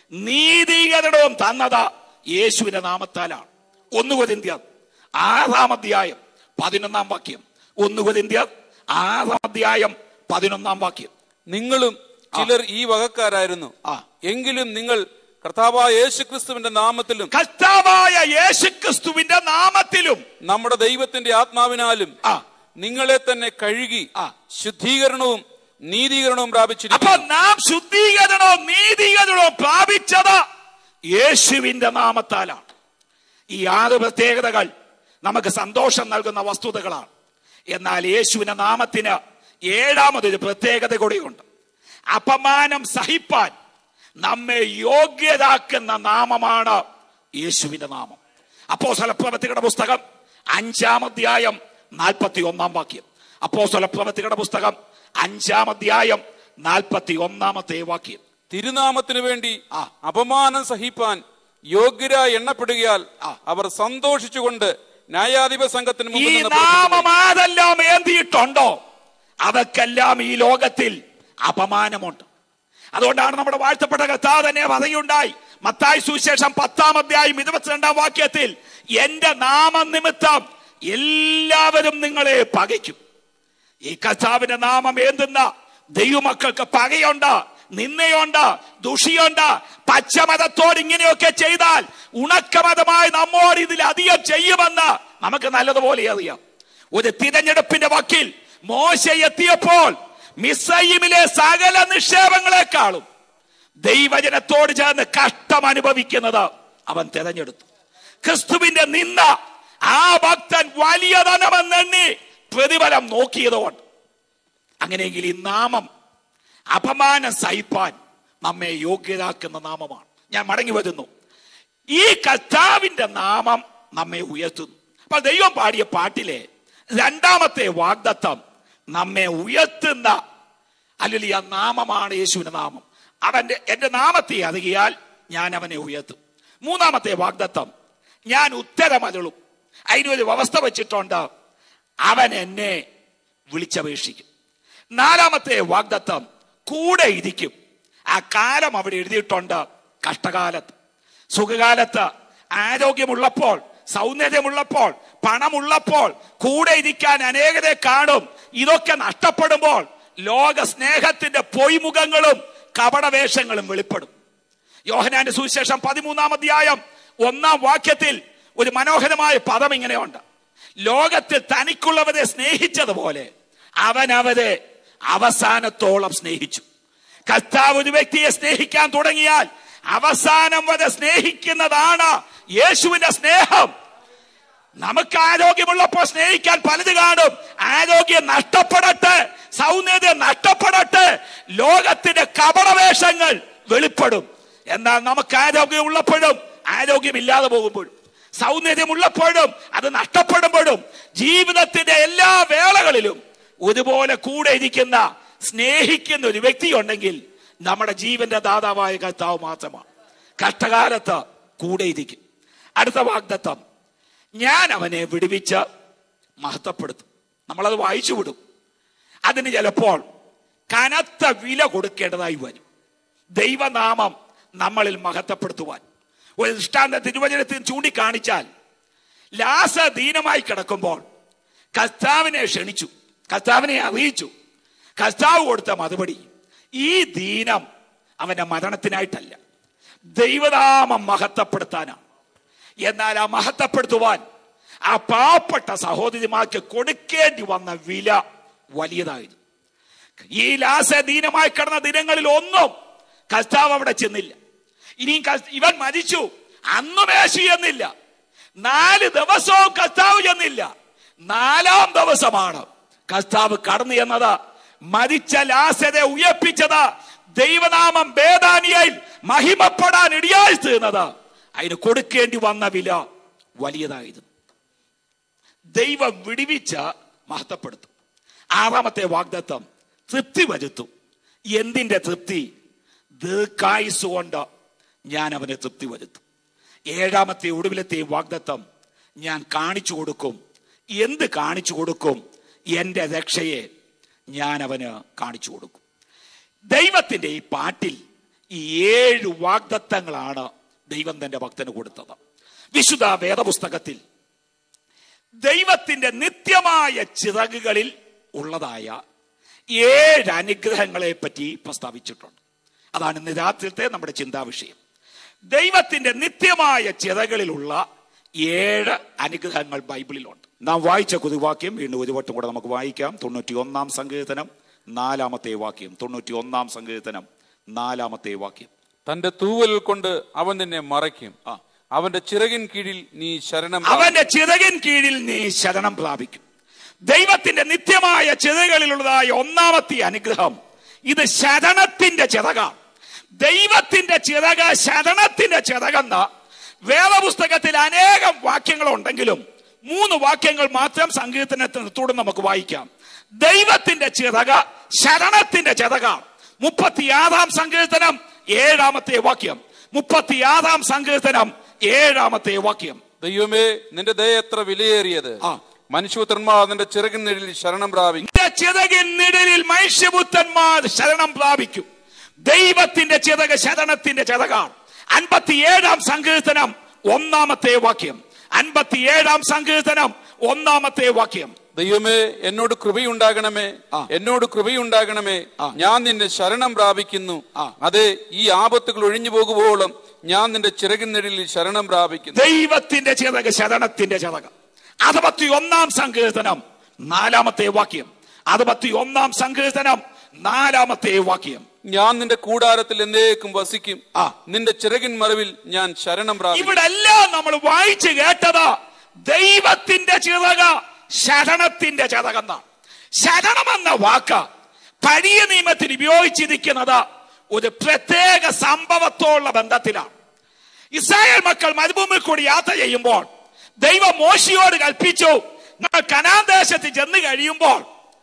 നീതീകരണവും തന്നത് യേശുവിന്റെ നാമത്താലാണ് ഒന്ന് കൊരിന്ത്യർ ആറാം അധ്യായം പതിനൊന്നാം വാക്യം ഒന്ന് കൊരിന്ത്യർ ആറാം അധ്യായം പതിനൊന്നാം വാക്യം നിങ്ങളും ചിലർ ഈ വകക്കാരായിരുന്നു ആ. എങ്കിലും നിങ്ങൾ കർത്താവായ യേശുക്രിസ്തുവിന്റെ നാമത്തിലും കർത്താവായ യേശുക്രിസ്തുവിന്റെ നാമത്തിലും നമ്മുടെ ദൈവത്തിന്റെ ആത്മാവിനാലും ആ. നിങ്ങളെ തന്നെ കഴുകി ആ. ശുദ്ധീകരണവും നീതീകരണവും അപ്പൊ പ്രാപിച്ചിരിക്കുന്നു നാം ശുദ്ധീകരണവും നീതീകരണവും പ്രാപിച്ചത് യേശുവിന്റെ നാമത്താലാണ് ഈ ആറ് പ്രത്യേകതകൾ നമുക്ക് സന്തോഷം നൽകുന്ന വസ്തുതകളാണ് എന്നാൽ യേശുവിന്റെ നാമത്തിന് ഏഴാമതൊരു പ്രത്യേകത കൂടിയുണ്ട് അപമാനം സഹിപ്പാൻ നമ്മെ യോഗ്യരാക്കുന്ന നാമമാണ് യേശുവിന്റെ നാമം അപ്പോ പ്രവൃത്തികളുടെ പുസ്തകം അഞ്ചാം അധ്യായം നാൽപ്പത്തി ഒന്നാം വാക്യം അപ്പോ പ്രവൃത്തികളുടെ പുസ്തകം അഞ്ചാം അധ്യായം നാൽപ്പത്തി ഒന്നാമത്തെ വാക്യം തിരുനാമത്തിനു വേണ്ടി ആ. അപമാനം സഹിപ്പാൻ യോഗ്യരായി എണ്ണപ്പെടുകയാൽ ആ. അവർ സന്തോഷിച്ചുകൊണ്ട് ന്യായാധിപ സംഘത്തിന് ഈ മുമ്പിൽ നിന്ന് പുറപ്പെട്ടു നാമം ആരെല്ലാം ഏന്തിയിട്ടുണ്ടോ അവർക്കെല്ലാം ഈ ലോകത്തിൽ അപമാനമുണ്ട് അതുകൊണ്ടാണ് നമ്മുടെ വാഴ്ത്തപ്പെട്ട കഥാ തന്നെ പറയുണ്ടായി മത്തായി സുവിശേഷം പത്താം അധ്യായം ഇരുപത്തിരണ്ടാം വാക്യത്തിൽ എന്റെ നാമനിമിത്തം എല്ലാവരും നിങ്ങളെ പകയ്ക്കും ഈ കർത്താവിന്റെ നാമം ഏന്തുന്ന ദൈവമക്കൾക്ക് പകയുണ്ട് നിന്നയുണ്ട് ദുഷിയുണ്ട് പച്ചമതത്തോട് ഇങ്ങനെയൊക്കെ ചെയ്താൽ ഉണക്കമതമായി നമ്മോട് ഇതിൽ അധികം ചെയ്യുമെന്ന് നമുക്ക് നല്ലതുപോലെ അറിയാം ഒരു തിരഞ്ഞെടുപ്പിന്റെ വക്കിൽ മോശ എത്തിയപ്പോൾ മിസൈമിലെ സകല നിക്ഷേപങ്ങളെക്കാളും ദൈവജനത്തോട് ചേർന്ന് കഷ്ടം അനുഭവിക്കുന്നത് അവൻ തിരഞ്ഞെടുത്തു ക്രിസ്തുവിന്റെ നിന്ന ആ ഭക്തൻ വലിയ ധനമെന്നെണ്ണി പ്രതിഫലം നോക്കിയതുകൊണ്ട് അങ്ങനെയെങ്കിൽ ഈ നാമം അപമാനം സഹിപ്പാൻ നമ്മെ യോഗ്യരാക്കുന്ന നാമമാണ് ഞാൻ മടങ്ങി വരുന്നു ഈ കർത്താവിന്റെ നാമം നമ്മെ ഉയർത്തുന്നു അപ്പൊ ദൈവം പാടിയ പാട്ടിലെ രണ്ടാമത്തെ വാഗ്ദത്തം നമ്മെ ഉയർത്തുന്ന അല്ലെങ്കിൽ ആ നാമമാണ് യേശുവിന്റെ നാമം അവന്റെ എന്റെ നാമത്തെ അറിയാൽ ഞാൻ അവനെ ഉയർത്തും മൂന്നാമത്തെ വാഗ്ദത്തം ഞാൻ ഉത്തരമരുളും അതിനൊരു വ്യവസ്ഥ വെച്ചിട്ടുണ്ട് അവൻ എന്നെ വിളിച്ചപേക്ഷിക്കും നാലാമത്തെ വാഗ്ദത്തം കൂടെ ഇരിക്കും ആ കാലം അവിടെ എഴുതിയിട്ടുണ്ട് കഷ്ടകാലത്ത് സുഖകാലത്ത് ആരോഗ്യമുള്ളപ്പോൾ സൗന്ദര്യമുള്ളപ്പോൾ പണമുള്ളപ്പോൾ കൂടെ ഇരിക്കാൻ അനേകരെ കാണും ഇതൊക്കെ നഷ്ടപ്പെടുമ്പോൾ ലോക സ്നേഹത്തിന്റെ പൊയ്മുഖങ്ങളും കപടവേഷങ്ങളും വെളിപ്പെടും യോഹനാന്റെ സുവിശേഷം പതിമൂന്നാം അധ്യായം ഒന്നാം വാക്യത്തിൽ ഒരു മനോഹരമായ പദം ഇങ്ങനെയുണ്ട് ലോകത്തിൽ തനിക്കുള്ളവരെ സ്നേഹിച്ചതുപോലെ അവൻ അവരെ അവസാനത്തോളം സ്നേഹിച്ചു കർത്താവ് ഒരു വ്യക്തിയെ സ്നേഹിക്കാൻ തുടങ്ങിയാൽ അവസാനം വരെ സ്നേഹിക്കുന്നതാണ് യേശുവിന്റെ സ്നേഹം നമുക്ക് ആരോഗ്യമുള്ളപ്പോൾ സ്നേഹിക്കാൻ പലത് കാണും ആരോഗ്യം നഷ്ടപ്പെടട്ടെ സൗന്ദര്യം നഷ്ടപ്പെടട്ടെ ലോകത്തിന്റെ കപടവേഷങ്ങൾ വെളിപ്പെടും എന്നാൽ നമുക്ക് ആരോഗ്യം ഉള്ളപ്പോഴും ആരോഗ്യമില്ലാതെ പോകുമ്പോഴും സൗന്ദര്യമുള്ളപ്പോഴും അത് നഷ്ടപ്പെടുമ്പോഴും ജീവിതത്തിന്റെ എല്ലാ വേളകളിലും ഒരുപോലെ കൂടെ ഇരിക്കുന്ന സ്നേഹിക്കുന്ന ഒരു വ്യക്തി ഉണ്ടെങ്കിൽ നമ്മുടെ ജീവന്റെ ദാതാവായ കർത്താവ് മാത്രമാണ് കഷ്ടകാലത്ത് കൂടെ ഇരിക്കും അടുത്ത വാഗ്ദത്തം ഞാൻ അവനെ വിടുവിച്ച് മഹത്വപ്പെടുത്തും നമ്മളത് വായിച്ചു വിടും അതിന് ചിലപ്പോൾ കനത്ത വില കൊടുക്കേണ്ടതായി വരും ദൈവനാമം നമ്മളിൽ മഹത്വപ്പെടുത്തുവാൻ ഒരു ദൃഷ്ടാന്ത തിരുവചനത്തിൽ ചൂണ്ടിക്കാണിച്ചാൽ ലാസ ദീനമായി കിടക്കുമ്പോൾ കർത്താവിനെ ക്ഷണിച്ചു കർത്താവിനെ അറിയിച്ചു കർത്താവ് കൊടുത്ത മറുപടി ഈ ദീനം അവന്റെ മരണത്തിനായിട്ടല്ല ദൈവനാമം മഹത്വപ്പെടുത്താനാണ് എന്നാൽ ആ മഹത്വപ്പെടുത്തുവാൻ ആ പാവപ്പെട്ട സഹോദരിമാർക്ക് കൊടുക്കേണ്ടി വന്ന വില വലിയതായിരുന്നു ഈ ലാസദീനമായി കിടന്ന ദിനങ്ങളിൽ ഒന്നും കർത്താവ് അവിടെ ചെന്നില്ല ഇനിയും കസ്- ഇവൻ മരിച്ചു അന്നും യേശു ചെന്നില്ല നാല് ദിവസവും കർത്താവ് ചെന്നില്ല നാലാം ദിവസമാണ് കർത്താവ് കടന്നു എന്നത് മരിച്ച ലാസരെ ഉയർപ്പിച്ചത് ദൈവനാമം വേദാനിയായി മഹിമപ്പെടാൻ ഇടിയായി തീർന്നത് അതിന് കൊടുക്കേണ്ടി വന്ന വില വലിയതായിരുന്നു ദൈവം വിടിവിച്ച് മഹത്വപ്പെടുത്തും ആറാമത്തെ വാഗ്ദത്തം തൃപ്തി വരുത്തും എന്തിന്റെ തൃപ്തി ദീർഘായുസ് കൊണ്ട് ഞാൻ അവനെ തൃപ്തി വരുത്തും ഏഴാമത്തെ ഒടുവിലത്തെ വാഗ്ദത്തം ഞാൻ കാണിച്ചു കൊടുക്കും എന്ത് കാണിച്ചു കൊടുക്കും എൻ്റെ രക്ഷയെ ഞാൻ അവന് കാണിച്ചു കൊടുക്കും ദൈവത്തിന്റെ ഈ പാട്ടിൽ ഈ ഏഴ് വാഗ്ദത്തങ്ങളാണ് ദൈവം തന്റെ ഭക്തന് കൊടുത്തത് വിശുദ്ധ വേദപുസ്തകത്തിൽ ദൈവത്തിന്റെ നിത്യമായ ചിറകുകളിൽ ഉള്ളതായ ഏഴ് അനുഗ്രഹങ്ങളെ പറ്റി പ്രസ്താവിച്ചിട്ടുണ്ട് അതാണ് ഇന്ന് രാത്രിത്തെ നമ്മുടെ ചിന്താ വിഷയം ദൈവത്തിന്റെ നിത്യമായ ചിറകളിലുള്ള ഏഴ് അനുഗ്രഹങ്ങൾ ബൈബിളിലുണ്ട് നാം വായിച്ച കുതിവാക്യം വീണ്ടും ഒരു വട്ടം കൂടെ നമുക്ക് വായിക്കാം തൊണ്ണൂറ്റി ഒന്നാം സങ്കീർത്തനം നാലാമത്തെ വാക്യം തൊണ്ണൂറ്റി ഒന്നാം സങ്കീർത്തനം നാലാമത്തെ വാക്യം തന്റെ തൂവൽ കൊണ്ട് അവൻ നിന്നെ മറയ്ക്കും ആ. അവന്റെ ചിറകിൻ കീഴിൽ നീ ശരണം പ്രാപിക്കും. അവന്റെ ചിറകിൻ കീഴിൽ നീ ശരണം പ്രാപിക്കും ദൈവത്തിന്റെ നിത്യമായ ചിറകളിലുള്ളതായ ഒന്നാമത്തെ അനുഗ്രഹം ഇത് ശരണത്തിന്റെ ചിറകാണ് ദൈവത്തിന്റെ ചിറക ശരണത്തിന്റെ ചിറകെന്ന വേദപുസ്തകത്തിൽ അനേകം വാക്യങ്ങളുണ്ടെങ്കിലും മൂന്ന് വാക്യങ്ങൾ മാത്രം സങ്കീർത്തനത്തിനത്തോട് നമുക്ക് വായിക്കാം ദൈവത്തിന്റെ ചിറക ശരണത്തിന്റെ ചിറകാണ് മുപ്പത്തിയാറാം സങ്കീർത്തനം ഏഴാമത്തെ വാക്യം മുപ്പത്തിയാറാം സങ്കീർത്തനം ഏഴാമത്തെ വാക്യം ദൈവമേ നിന്റെ ദയ എത്ര വിലയേറിയത് ആ. മനുഷ്യപുത്രന്മാർ നിന്റെ ചിറകിൻ നിഴലിൽ ശരണം പ്രാപിക്കും നിന്റെ ചിറകിൻ നിഴലിൽ മനുഷ്യപുത്രന്മാർ ശരണം പ്രാപിക്കും ദൈവത്തിന്റെ ചിറക് ശരണത്തിന്റെ ചിറകാണ് അൻപത്തിയേഴാം സങ്കീർത്തനം ഒന്നാമത്തെ വാക്യം അൻപത്തിയേഴാം സങ്കീർത്തനം ഒന്നാമത്തെ വാക്യം ദൈവമേ എന്നോട് കൃപയുണ്ടാകണമേ ആ. എന്നോട് കൃപയുണ്ടാകണമേ ആ. ഞാൻ നിന്നെ ശരണം പ്രാപിക്കുന്നു ആ. അതെ ഈ ആപത്തുകൾ ഒഴിഞ്ഞു പോകുവോളം ഞാൻ നിന്റെ ചിറകിൻ നിഴലിൽ ശരണം പ്രാപിക്കുന്നു ദൈവത്തിന്റെ ചിറക് ശരണത്തിന്റെ ചിറക് അറുപത്തി ഒന്നാം സങ്കീർത്തനം നാലാമത്തെ വാക്യം അറുപത്തി ഒന്നാം സങ്കീർത്തനം നാലാമത്തെ വാക്യം ഞാൻ നിന്റെ കൂടാരത്തിൽ എന്നേക്കും വസിക്കും ആ. നിന്റെ ചിറകിൻ മറവിൽ ഞാൻ ശരണം പ്രാപിക്കും ഇവിടെ എല്ലാം നമ്മൾ വായിച്ചു കേട്ടത് ദൈവത്തിന്റെ ചിറക ശരണത്തിന്റെ ചിറകെന്നാണ് ശരണമെന്ന വാക്ക് പഴയ നിയമത്തിൽ ഉപയോഗിച്ചിരിക്കുന്നത് ഒരു പ്രത്യേക സംഭവത്തോടുള്ള ബന്ധത്തിലാണ് ഇസ്രായേൽ മക്കൾ മരുഭൂമിയിൽ കൂടി യാത്ര ചെയ്യുമ്പോൾ ദൈവം മോശിയോട് കൽപ്പിച്ചു നിങ്ങൾ കനാൻ ദേശത്ത് ചെന്ന് കഴിയുമ്പോൾ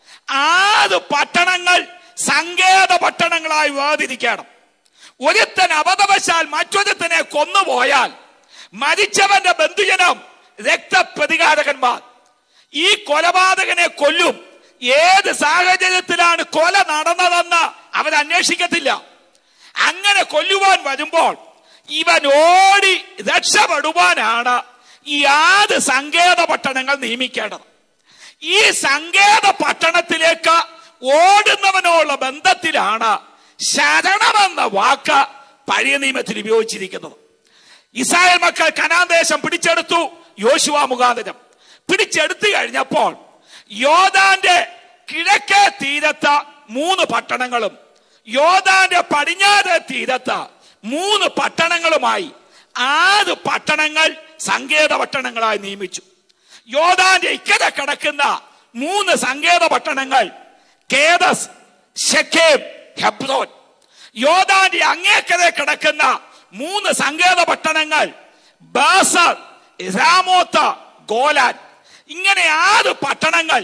ആറ് പട്ടണങ്ങൾ സങ്കേത പട്ടണങ്ങളായി വേർതിരിക്കണം ഒരുത്തൻ അബദ്ധവശാൽ മറ്റൊരുത്തനെ കൊന്നുപോയാൽ മരിച്ചവന്റെ ബന്ധുജനം രക്തപ്രതികാരകന്മാർ ഈ കൊലപാതകനെ കൊല്ലും ഏത് സാഹചര്യത്തിലാണ് കൊല നടന്നതെന്ന് അവൻ അന്വേഷിക്കത്തില്ല അങ്ങനെ കൊല്ലുവാൻ വരുമ്പോൾ ഇവൻ ഓടി രക്ഷപ്പെടുവാനാണ് ഈ ആറ് സങ്കേത പട്ടണങ്ങൾ നിയമിക്കേണ്ടത് ഈ സങ്കേത പട്ടണത്തിലേക്ക് ഓടുന്നവനോടുള്ള ബന്ധത്തിലാണ് ശരണമെന്ന വാക്ക് പഴയ നിയമത്തിൽ ഉപയോഗിച്ചിരിക്കുന്നത് ഇസ്രായേൽ മക്കൾ കനാൻ ദേശം പിടിച്ചെടുത്തു യോശുവ മുഖാന്തരം പിടിച്ചെടുത്തു കഴിഞ്ഞപ്പോൾ യോദാന്റെ കിഴക്കേ തീരത്ത് മൂന്ന് പട്ടണങ്ങളും യോദാന്റെ പടിഞ്ഞാറ് തീരത്ത് മൂന്ന് പട്ടണങ്ങളുമായി ആറ് പട്ടണങ്ങൾ സങ്കേത പട്ടണങ്ങളായി നിയമിച്ചു യോദാന്റെ ഇക്കര കിടക്കുന്ന മൂന്ന് സങ്കേത പട്ടണങ്ങൾ കേദസ് ഷെഖേം ഹെബ്രോൻ യോദാന്റെ അങ്ങേക്കരെ കിടക്കുന്ന മൂന്ന് സങ്കേത പട്ടണങ്ങൾ ബാസർ രാമോത്ത ഗോലാൻ ഇങ്ങനെ ആറ് പട്ടണങ്ങൾ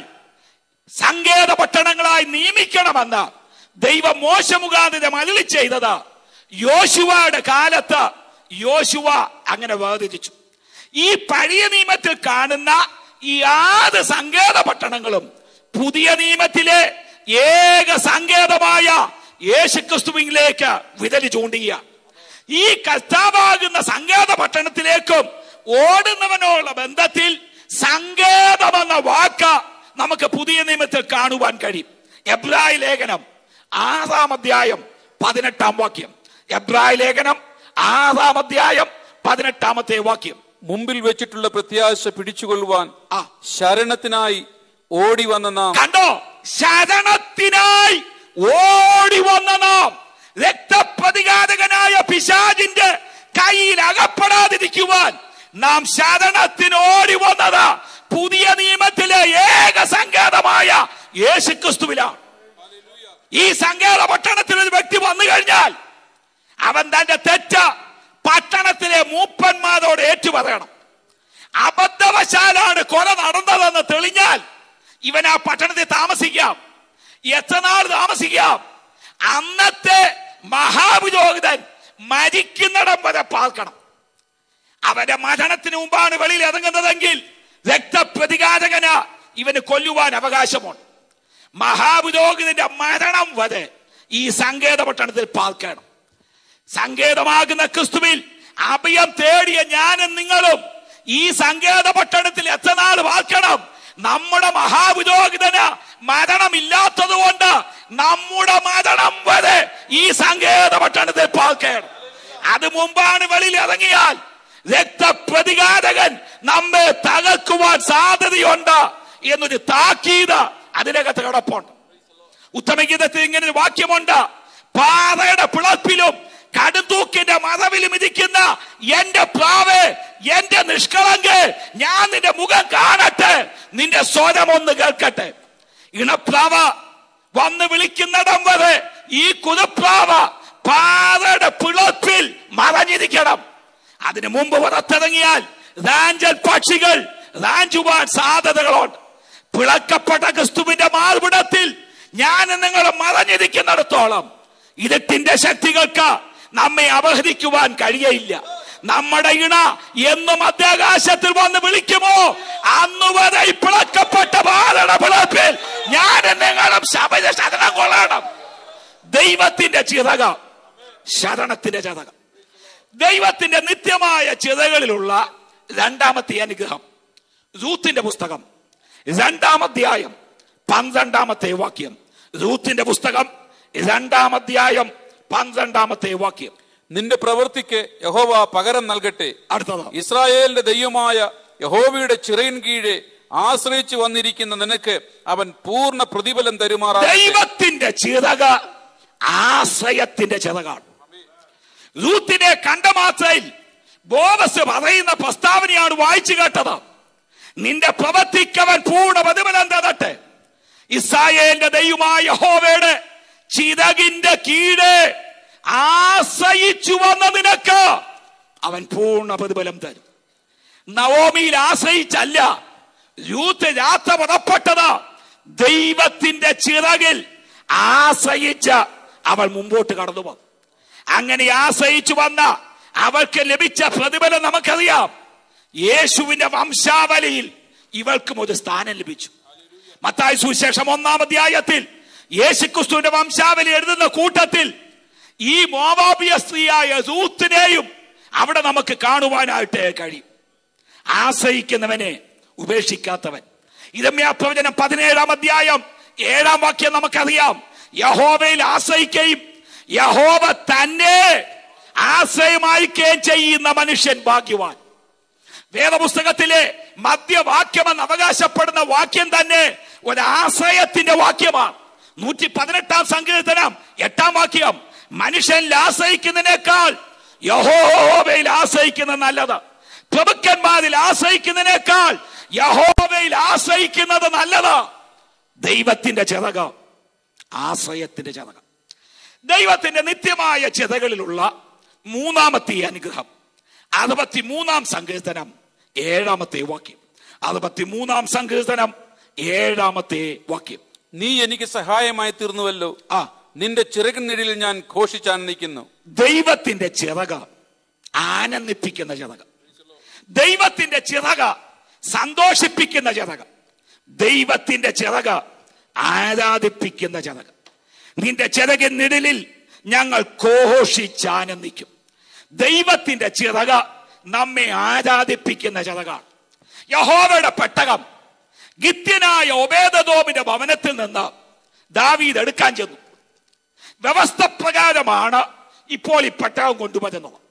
സങ്കേത പട്ടണങ്ങളായി നിയമിക്കണമെന്ന് ദൈവം മോശമുഖാന്തരം അരുളി ചെയ്തത് യോശുവയുടെ കാലത്ത് യോശുവ അങ്ങനെ വേർതിരിച്ചു ഈ പഴയ നിയമത്തിൽ കാണുന്ന ഈ ആറ് സങ്കേത പട്ടണങ്ങളും പുതിയ നിയമത്തിലെ ഏക സങ്കേതമായ യേശുക്രിസ്തുവിലേക്ക് വിരലി ചൂണ്ടിയ ഈ കർത്താവാകുന്ന സങ്കേത പട്ടണത്തിലേക്കും ഓടുന്നവനോടുള്ള ബന്ധത്തിൽ സങ്കേതമെന്ന വാക്ക് നമുക്ക് പുതിയ നിയമത്തിൽ കാണുവാൻ കഴിയും എബ്രായ ലേഖനം ആറാം അധ്യായം പതിനെട്ടാം വാക്യം എബ്രായ ലേഖനം ആറാം അധ്യായം പതിനെട്ടാമത്തെ വാക്യം മുമ്പിൽ വെച്ചിട്ടുള്ള പ്രത്യാശ പിടിച്ചുകൊള്ളുവാൻ ആ ശരണത്തിനായി ഓടി വന്ന നാം കണ്ടോ ശരണത്തിനായി ഓടി വന്ന നാം രക്തപ്രതിഘാതകനായ പിശാജിന്റെ കയ്യിൽ അകപ്പെടാതിരിക്കുവാൻ നാം ശരണത്തിന് ഓടി വന്നത് പുതിയ നിയമത്തിലെ ഏക സങ്കേതമായ യേശുക്രിസ്തുവിലാണ് ഈ സങ്കേത പട്ടണത്തിൽ ഒരു വ്യക്തി വന്നു കഴിഞ്ഞാൽ അവൻ തന്റെ തെറ്റ് പട്ടണത്തിലെ മൂപ്പന്മാരോട് ഏറ്റുപറയണം അബദ്ധവശാലാണ് കൊല നടന്നതെന്ന് തെളിഞ്ഞാൽ ഇവൻ ആ പട്ടണത്തിൽ താമസിക്കാം എത്ര നാൾ താമസിക്കാം അന്നത്തെ മഹാപുരോഹിതൻ മരിക്കുന്നിടം വരെ പാർക്കണം അവന്റെ മരണത്തിന് മുമ്പാണ് വെളിയിൽ ഇറങ്ങുന്നതെങ്കിൽ രക്തപ്രതികാരകന് ഇവന് കൊല്ലുവാൻ അവകാശമുണ്ട് മഹാപുരോഹിതന്റെ മരണം വരെ ഈ സങ്കേത പട്ടണത്തിൽ പാർക്കണം സങ്കേതമാകുന്ന ക്രിസ്തുവിൽ അഭയം തേടിയ ഞാനും നിങ്ങളും ഈ സങ്കേത പട്ടണത്തിൽ എത്ര നാൾ വാർക്കണം നമ്മുടെ മഹാപുരോഹിതന് മരണമില്ലാത്തത് കൊണ്ട് നമ്മുടെ മരണം വരെ ഈ സങ്കേത പട്ടണത്തിൽ പാർക്കണം അത് മുമ്പാണ് വെളിയിൽ ഇറങ്ങിയാൽ രക്തപ്രതികാരകൻ നമ്മെ തകർക്കുവാൻ സാധ്യതയുണ്ട് എന്നൊരു താക്കീത് അതിനകത്ത് കിടപ്പുണ്ട് ഉത്തമഗീതത്തിൽ ഇങ്ങനെ ഒരു വാക്യമുണ്ട് പാറയുടെ പിളർപ്പിലും കടുത്തൂക്കിന്റെ മറവിലും ഇരിക്കുന്ന എന്റെ പ്രാവ് എന്റെ നിഷ്കളങ്ക് ഞാൻ നിന്റെ മുഖം കാണട്ടെ നിന്റെ സ്വരം ഒന്ന് കേൾക്കട്ടെ ഇണപ്രാവ വന്ന് വിളിക്കുന്നിടം വരെ ഈ കുലപ്രാവ പാറയുടെ പിളർപ്പിൽ മറഞ്ഞിരിക്കണം അതിനു മുമ്പ് പുറത്തിറങ്ങിയാൽ റാഞ്ചൽ പക്ഷികൾ റാഞ്ചുവാൻ സാധ്യതകളുണ്ട് പിളക്കപ്പെട്ട ക്രിസ്തുവിന്റെ മാർവിടത്തിൽ ഞാൻ നിങ്ങൾ മറഞ്ഞിരിക്കുന്നിടത്തോളം ഇരുട്ടിന്റെ ശക്തികൾക്ക് നമ്മെ അപഹരിക്കുവാൻ കഴിയയില്ല നമ്മുടെ ഇണ എന്നും മധ്യാകാശത്തിൽ വന്ന് വിളിക്കുമോ അന്ന് വരെ ഈ പിളക്കപ്പെട്ട ബാലയുടെ പിളപ്പിൽ ഞാൻ നിങ്ങളും ശബര ശരണം കൊള്ളണം ദൈവത്തിന്റെ ചിറക ശരണത്തിന്റെ ചിറക ദൈവത്തിന്റെ നിത്യമായ ചിറകളിലുള്ള രണ്ടാമത്തെ അനുഗ്രഹം റൂത്തിന്റെ പുസ്തകം രണ്ടാമധ്യായം പന്ത്രണ്ടാമത്തെ വാക്യം റൂത്തിന്റെ പുസ്തകം രണ്ടാമധ്യായം പന്ത്രണ്ടാമത്തെ വാക്യം നിന്റെ പ്രവൃത്തിക്ക് യഹോവ പകരം നൽകട്ടെ അടുത്തത് ഇസ്രായേലിന്റെ ദൈവമായ യഹോവയുടെ ചിറയിൻ കീഴെ ആശ്രയിച്ചു വന്നിരിക്കുന്ന നിനക്ക് അവൻ പൂർണ്ണ പ്രതിഫലം തരുമാറാകട്ടെ ദൈവത്തിന്റെ ചിറക ആശ്രയത്തിന്റെ ചിറകാണ് റൂത്തിനെ കണ്ട മാത്രയിൽ ബോവസ് പറയുന്ന പ്രസ്താവനയാണ് വായിച്ചു കേട്ടത് നിന്റെ പ്രവർത്തിക്കവൻ പൂർണ്ണ പ്രതിഫലം തരട്ടെ ഇസ്രായേലിന്റെ ദൈവമായ യഹോവയുടെ ചിറകിന്റെ കീഴെ ആശ്രയിച്ചു വന്ന നിനക്ക് അവൻ പൂർണ്ണ പ്രതിഫലം തരും നവോമിയിൽ ആശ്രയിച്ചല്ല യൂത്ത് യാത്ര പുറപ്പെട്ടത് ദൈവത്തിന്റെ ചിറകിൽ ആശ്രയിച്ച് അവൾ മുമ്പോട്ട് കടന്നു വന്നു അങ്ങനെ ആശ്രയിച്ചു വന്ന അവൾക്ക് ലഭിച്ച പ്രതിഫലം നമുക്കറിയാം യേശുവിന്റെ വംശാവലിയിൽ ഇവൾക്കും ഒരു സ്ഥാനം ലഭിച്ചു മത്തായി സുവിശേഷം ഒന്നാം അധ്യായത്തിൽ യേശുക്രിസ്തുവിന്റെ വംശാവലി എഴുതുന്ന കൂട്ടത്തിൽ ഈ മോവാബിയ സ്ത്രീയായ റൂത്തിനെയും അവിടെ നമുക്ക് കാണുവാനായിട്ട് കഴിയും ആശ്രയിക്കുന്നവനെ ഉപേക്ഷിക്കാത്തവൻ ഇരമ്യാ പ്രവചനം പതിനേഴാം അധ്യായം ഏഴാം വാക്യം നമുക്കറിയാം യഹോവയിൽ ആശ്രയിക്കുകയും യഹോവ തന്നെ ആശ്രയമായിക്കുകയും ചെയ്യുന്ന മനുഷ്യൻ ഭാഗ്യവാൻ വേദപുസ്തകത്തിലെ മധ്യവാക്യമെന്ന് അവകാശപ്പെടുന്ന വാക്യം തന്നെ ഒരു ആശ്രയത്തിന്റെ വാക്യമാണ് നൂറ്റി പതിനെട്ടാം സങ്കീർത്തനം എട്ടാം വാക്യം മനുഷ്യനിൽ ആശ്രയിക്കുന്നതിനേക്കാൾ യഹോവയിൽ ആശ്രയിക്കുന്നത് നല്ലത് പ്രഭുക്കന്മാരിൽ ആശ്രയിക്കുന്നതിനേക്കാൾ യഹോവയിൽ ആശ്രയിക്കുന്നത് നല്ലത് ദൈവത്തിന്റെ ചിറകം ആശ്രയത്തിന്റെ ചിറകം ദൈവത്തിന്റെ നിത്യമായ ചിതകളിലുള്ള മൂന്നാമത്തെ അനുഗ്രഹം അറുപത്തി മൂന്നാം സങ്കീർത്തനം ഏഴാമത്തെ വാക്യം അറുപത്തി മൂന്നാം സങ്കീർത്തനം ഏഴാമത്തെ വാക്യം നീ എനിക്ക് സഹായമായി തീർന്നുവല്ലോ ആ നിന്റെ ചിറകിനിടയിൽ ഞാൻ ഘോഷിച്ചാനന്ദിക്കുന്നു ദൈവത്തിന്റെ ചിറക ആനന്ദിപ്പിക്കുന്ന ചിറക ദൈവത്തിന്റെ ചിറക സന്തോഷിപ്പിക്കുന്ന ചിറക ദൈവത്തിന്റെ ചിറക ആരാധിപ്പിക്കുന്ന ചിറക നിന്റെ ചിറകിൻ നിഴലിൽ ഞങ്ങൾ ഘോഷിച്ചാനന്ദിക്കും ദൈവത്തിന്റെ ചിറക നമ്മെ ആരാധിപ്പിക്കുന്ന ചിറകാണ് യഹോവയുടെ പെട്ടകം ഗിത്യനായ ഒബേദോമിന്റെ ഭവനത്തിൽ നിന്ന് ദാവീദ് എടുക്കാൻ ചെന്നു വ്യവസ്ഥ പ്രകാരമാണ് ഇപ്പോൾ ഈ പെട്ടകം കൊണ്ടുവരുന്നത്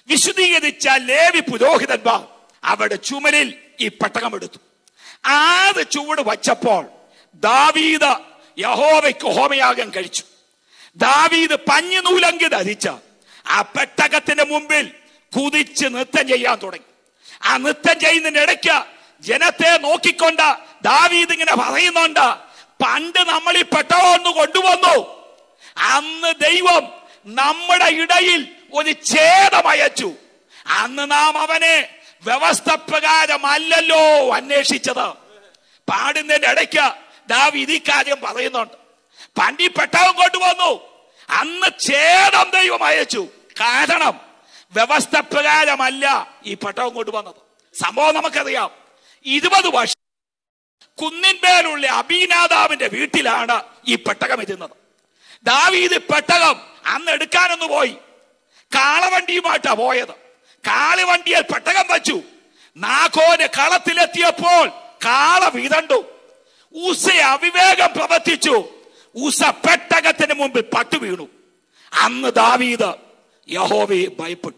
വിശുദ്ധീകരിച്ച ലേവി പുരോഹിതന്മാർ അവരുടെ ചുമലിൽ ഈ പെട്ടകം എടുത്തു ആറ് ചുവട് വച്ചപ്പോൾ ദാവീദ് യഹോവയ്ക്ക് ഹോമയാഗം കഴിച്ചു ദാവീദ് പഞ്ഞുനൂലങ്കി ധരിച്ച ആ പെട്ടകത്തിന്റെ മുമ്പിൽ കുതിച്ച് നൃത്തം ചെയ്യാൻ തുടങ്ങി ആ നൃത്തം ചെയ്യുന്നതിന്റെ ഇടയ്ക്ക് ജനത്തെ നോക്കിക്കൊണ്ട് ദാവീദ് ഇങ്ങനെ പറയുന്നുണ്ട് പണ്ട് നമ്മൾ ഈ പെട്ടകം ഒന്ന് കൊണ്ടുവന്നു അന്ന് ദൈവം നമ്മുടെ ഇടയിൽ ഒരു ഛേദമയച്ചു അന്ന് നാം അവനെ വ്യവസ്ഥ പ്രകാരമല്ലല്ലോ അന്വേഷിച്ചത് പാടുന്നതിന്റെ ഇടയ്ക്ക് ദാവീദ് ഈ കാര്യം പറയുന്നുണ്ട് പണ്ട് ഈ പെട്ടകം കൊണ്ടുവന്നു അന്ന് ഛേദം ദൈവം അയച്ചു കാരണം വ്യവസ്ഥ പ്രകാരമല്ല ഈ പെട്ടകം കൊണ്ടുവന്നത് സംഭവം നമുക്കറിയാം ഇരുപത് വർഷം കുന്നിന്മേലുള്ള അബീനാദാവിന്റെ വീട്ടിലാണ് ഈ പെട്ടകം ഇരുന്നത് ദാവീദ് പെട്ടകം അന്ന് എടുക്കാനൊന്ന് പോയി കാളവണ്ടിയുമായിട്ടാ പോയത് കാളവണ്ടിയിൽ പെട്ടകം വെച്ചു നാഗോന് കളത്തിലെത്തിയപ്പോൾ കാള വീതണ്ടു ഉസ അവിവേകം പ്രവർത്തിച്ചു ഉസ പെട്ടകത്തിന് മുമ്പിൽ പട്ടു വീണു അന്ന് ദാവീദ് യഹോവയെ ഭയപ്പെട്ടു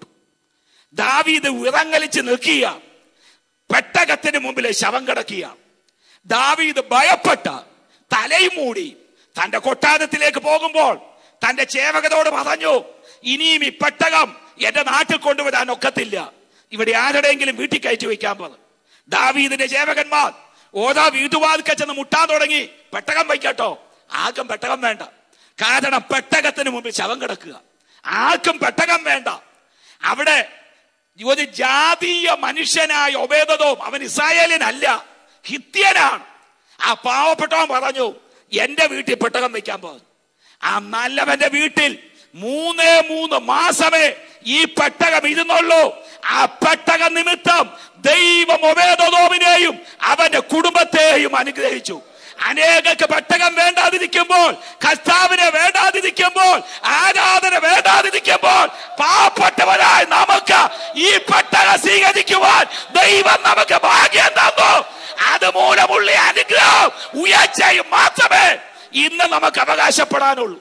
ദാവീദ് വിറങ്ങലിച്ച് നിൽക്കുക പെട്ടകത്തിന് മുമ്പിൽ ശവം കിടക്കുക ദാവീദ് ഭയപ്പെട്ട തലയും മൂടി തന്റെ കൊട്ടാരത്തിലേക്ക് പോകുമ്പോൾ തന്റെ ചേവകരോട് പറഞ്ഞു ഇനിയും ഈ പെട്ടകം എന്റെ നാട്ടിൽ കൊണ്ടുവരാൻ ഒക്കത്തില്ല ഇവിടെ ആരുടെയെങ്കിലും വീട്ടിൽ കയറ്റി വെക്കാൻ പറഞ്ഞു ദാവീദിന്റെ ചേവകന്മാർ ഓരോ വീട്ടുവാതിക്ക ചെന്ന് മുട്ടാൻ തുടങ്ങി പെട്ടകം വയ്ക്കട്ടോ ആർക്കും പെട്ടകം വേണ്ട കാരണം പെട്ടകത്തിന് മുമ്പിൽ ശവം കിടക്കുക ആർക്കും പെട്ടകം വേണ്ട അവിടെ ഒരു ജാതീയ മനുഷ്യനായ ഒബേദവും അവൻ ഇസ്രായേലിനല്ല ഹിത്യനാണ് ആ പാവപ്പെട്ടവൻ പറഞ്ഞു എന്റെ വീട്ടിൽ പെട്ടകം വെക്കാൻ പറഞ്ഞു ആ നല്ലവന്റെ വീട്ടിൽ മൂന്നേ മൂന്ന് മാസമേ ഈ പെട്ടകം ഇരുന്നുള്ളൂ ആ പെട്ടക നിമിത്തം ദൈവം ഒബേദോമിനെയും അവന്റെ കുടുംബത്തെയും അനുഗ്രഹിച്ചു അനേകർക്ക് പെട്ടകം വേണ്ടാതിരിക്കുമ്പോൾ കർത്താവിനെ വേണ്ടാതിരിക്കുമ്പോൾ ആരാധന വേണ്ടാതിരിക്കുമ്പോൾ പാവപ്പെട്ടവരായ നമുക്ക് ഈ പെട്ടകം സ്വീകരിക്കുവാൻ ദൈവം നമുക്ക് ഭാഗ്യം തന്നു അതുമൂലമുള്ള അനുഗ്രഹം ഉയർച്ചയും മാത്രമേ ഇന്ന് നമുക്ക് അവകാശപ്പെടാനുള്ളൂ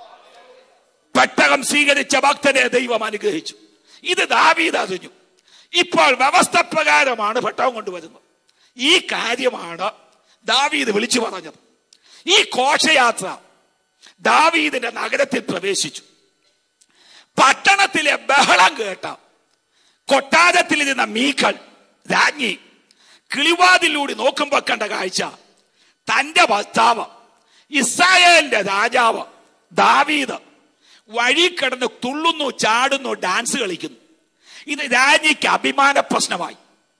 പെട്ടകം സ്വീകരിച്ച ഭക്തനെ ദൈവം അനുഗ്രഹിച്ചു ഇത് ദാവീദ് അറിഞ്ഞു ഇപ്പോൾ വ്യവസ്ഥ പ്രകാരമാണ് പെട്ടകം കൊണ്ടുവരുന്നത് ഈ കാര്യമാണ് ദാവീദ് വിളിച്ചു പറഞ്ഞത് ഈ ഘോഷയാത്ര ദാവീദിന്റെ നഗരത്തിൽ പ്രവേശിച്ചു പട്ടണത്തിലെ ബഹളം കേട്ട കൊട്ടാരത്തിലിരുന്ന മീക്കൾ രാജ്ഞി കിളിവാതിലൂടെ നോക്കുമ്പോ കണ്ട കാഴ്ച തന്റെ ഭർത്താവ് ഇസ്രായേലിന്റെ രാജാവ് ദാവീദ് വഴി കിടന്ന് തുള്ളുന്നു ചാടുന്നു ഡാൻസ് കളിക്കുന്നു ഇത് രാജ്ഞിക്ക് അഭിമാന പ്രശ്നമായി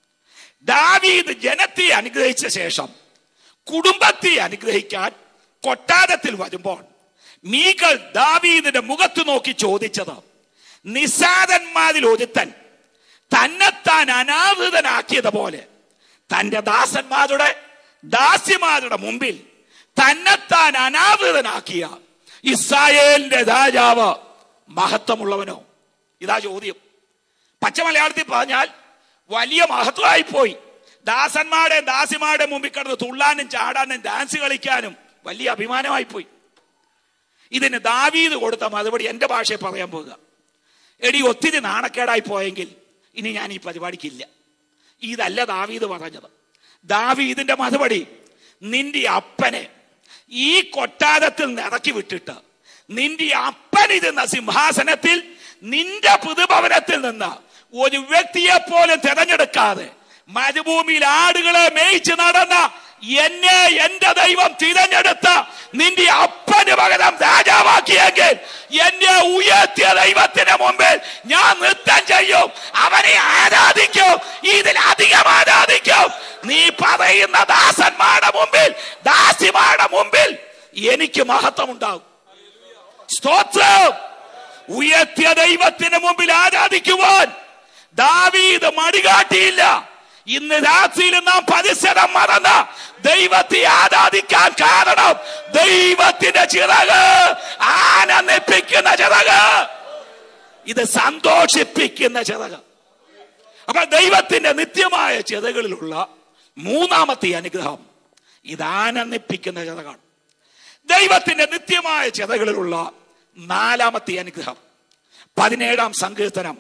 ദാവീദ് ജനത്തെ അനുഗ്രഹിച്ച ശേഷം കുടുംബത്തെ അനുഗ്രഹിക്കാൻ കൊട്ടാരത്തിൽ വരുമ്പോൾ മീകൾ ദാവീദിന്റെ മുഖത്ത് നോക്കി ചോദിച്ചത് നിസാരന്മാരിൽ ഒരുത്തൻ തന്നെത്താൻ അനാവൃതനാക്കിയതുപോലെ തന്റെ ദാസന്മാരുടെ ദാസ്യമാരുടെ മുമ്പിൽ തന്നെത്താൻ അനാവൃതനാക്കിയ ഇസ്രായേലിന്റെ രാജാവ് മഹത്വമുള്ളവനോ ഇതാ ചോദ്യം പച്ച മലയാളത്തിൽ പറഞ്ഞാൽ വലിയ മഹത്വമായി പോയി ദാസന്മാരുടെ ദാസിമാരുടെ മുമ്പിൽ കിടന്ന് തുള്ളാനും ചാടാനും ഡാൻസ് കളിക്കാനും വലിയ അഭിമാനമായി പോയി ഇതിന് ദാവീദ് കൊടുത്ത മറുപടി എന്റെ ഭാഷയിൽ പറയാൻ പോകുക എടി ഒത്തിരി നാണക്കേടായി പോയെങ്കിൽ ഇനി ഞാൻ ഈ പരിപാടിക്കില്ല ഇതല്ല ദാവീദ് പറഞ്ഞത് ദാവീദിന്റെ മറുപടി നിന്റെ അപ്പനെ ഈ കൊട്ടാരത്തിൽ നിന്ന് ഇറക്കി വിട്ടിട്ട് നിന്റെ അപ്പൻ ഇരുന്ന സിംഹാസനത്തിൽ നിന്റെ പുതുഭവനത്തിൽ നിന്ന് ഒരു വ്യക്തിയെ പോലും തിരഞ്ഞെടുക്കാതെ മരുഭൂമിയിൽ ആടുകളെ മേയിച്ച് നടന്ന എന്നെ എന്റെ ദൈവം തിരഞ്ഞെടുത്ത നിന്റെ അപ്പന് പകരം രാജാവാക്കിയെങ്കിൽ എന്നെ ഉയർത്തിയ ദൈവത്തിന് മുമ്പിൽ ഞാൻ നൃത്തം ചെയ്യും അവനെ ആരാധിക്കും ഇതിലധികം ആരാധിക്കും നീ പറയുന്ന ദാസന്മാരുടെ മുമ്പിൽ ദാസിമാരുടെ മുമ്പിൽ എനിക്ക് മഹത്വം ഉണ്ടാകും സ്തോത്രം ഉയർത്തിയ ദൈവത്തിന് മുമ്പിൽ ആരാധിക്കുവാൻ ദാവീദ് മടികാട്ടിയില്ല ഇന്ന് രാത്രിയിൽ നാം പരിസരം മറന്ന് ദൈവത്തെ ആരാധിക്കാൻ കാരണം ദൈവത്തിന്റെ ചിറക് ആനന്ദിപ്പിക്കുന്ന ചിറക് ഇത് സന്തോഷിപ്പിക്കുന്ന ചിറക് അപ്പൊ ദൈവത്തിന്റെ നിത്യമായ ചിറകളിലുള്ള മൂന്നാമത്തെ അനുഗ്രഹം ഇത് ആനന്ദിപ്പിക്കുന്ന ചിറകാണ് ദൈവത്തിന്റെ നിത്യമായ ചിറകളിലുള്ള നാലാമത്തെ അനുഗ്രഹം പതിനേഴാം സങ്കീർത്തനം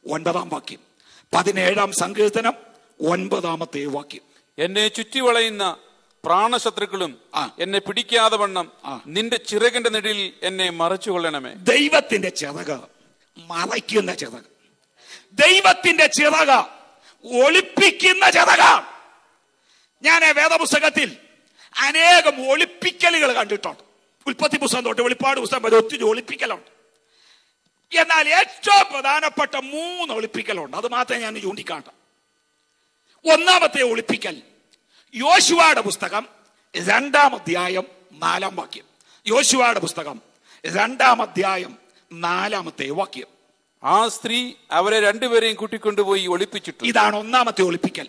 ഒൻപതാം വാക്യം പതിനേഴാം സങ്കീർത്തനം ഒൻപതാമത്തെ വാക്യം എന്നെ ചുറ്റിവളയുന്ന പ്രാണശത്രുക്കളും ആ. എന്നെ പിടിക്കാതെ വണ്ണം ആ. നിന്റെ ചിറകിന്റെ നെടിയിൽ എന്നെ മറച്ചുകൊള്ളണമേ ദൈവത്തിന്റെ ചിറക് മറയ്ക്കുന്ന ചിറക് ദൈവത്തിന്റെ ചിറക് ഒളിപ്പിക്കുന്ന ചിറക ഞാൻ വേദപുസ്തകത്തിൽ അനേകം ഒളിപ്പിക്കലുകൾ കണ്ടിട്ടുണ്ട് ഉൽപ്പത്തി പുസ്തകം തൊട്ട് വെളിപ്പാട് പുസ്തകം വരെ ഒത്തിരി ഒളിപ്പിക്കലുണ്ട് എന്നാൽ ഏറ്റവും പ്രധാനപ്പെട്ട മൂന്ന് ഒളിപ്പിക്കലുണ്ട് അത് മാത്രമേ ഞാൻ ചൂണ്ടിക്കാട്ടാം ഒന്നാമത്തെ ഒളിപ്പിക്കൽ യോശുവയുടെ പുസ്തകം രണ്ടാം അധ്യായം നാലാം വാക്യം യോശുവയുടെ പുസ്തകം രണ്ടാം അധ്യായം നാലാമത്തെ വാക്യം ആ സ്ത്രീ അവരെ രണ്ടുപേരെയും കൂട്ടിക്കൊണ്ടുപോയി ഒളിപ്പിച്ചിട്ടു ഇതാണ് ഒന്നാമത്തെ ഒളിപ്പിക്കൽ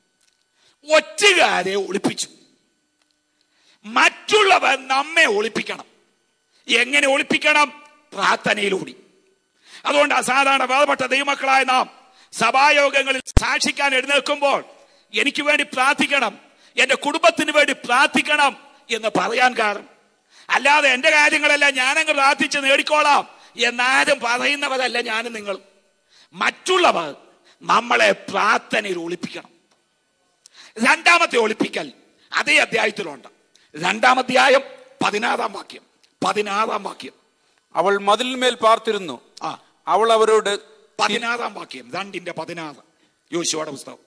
ഒറ്റുകാരെ ഒളിപ്പിച്ചു മറ്റുള്ളവർ നമ്മെ ഒളിപ്പിക്കണം എങ്ങനെ ഒളിപ്പിക്കണം പ്രാർത്ഥനയിലൂടി അതുകൊണ്ട് അസാധാരണ വേദപ്പെട്ട ദൈവമക്കളായ നാം സഭായോഗങ്ങളിൽ സാക്ഷിക്കാൻ എഴുന്നേൽക്കുമ്പോൾ എനിക്ക് വേണ്ടി പ്രാർത്ഥിക്കണം എന്റെ കുടുംബത്തിന് വേണ്ടി പ്രാർത്ഥിക്കണം എന്ന് പറയാൻ കാരണം അല്ലാതെ എന്റെ കാര്യങ്ങളെല്ലാം ഞാനങ്ങ് പ്രാർത്ഥിച്ച് നേടിക്കോളാം എന്നാരും പറയുന്നവരല്ല ഞാനും നിങ്ങൾ മറ്റുള്ളവർ നമ്മളെ പ്രാർത്ഥനയിൽ ഒളിപ്പിക്കണം രണ്ടാമത്തെ ഒളിപ്പിക്കൽ അതേ അധ്യായത്തിലുണ്ട് രണ്ടാം അധ്യായം പതിനാറാം വാക്യം പതിനാറാം വാക്യം അവൾ മതിലിന്മേൽ പാർത്തിരുന്നു ആ അവൾ അവരോട് പതിനാറാം വാക്യം രണ്ടിന്റെ പതിനാറ് യോശുവയുടെ പുസ്തകം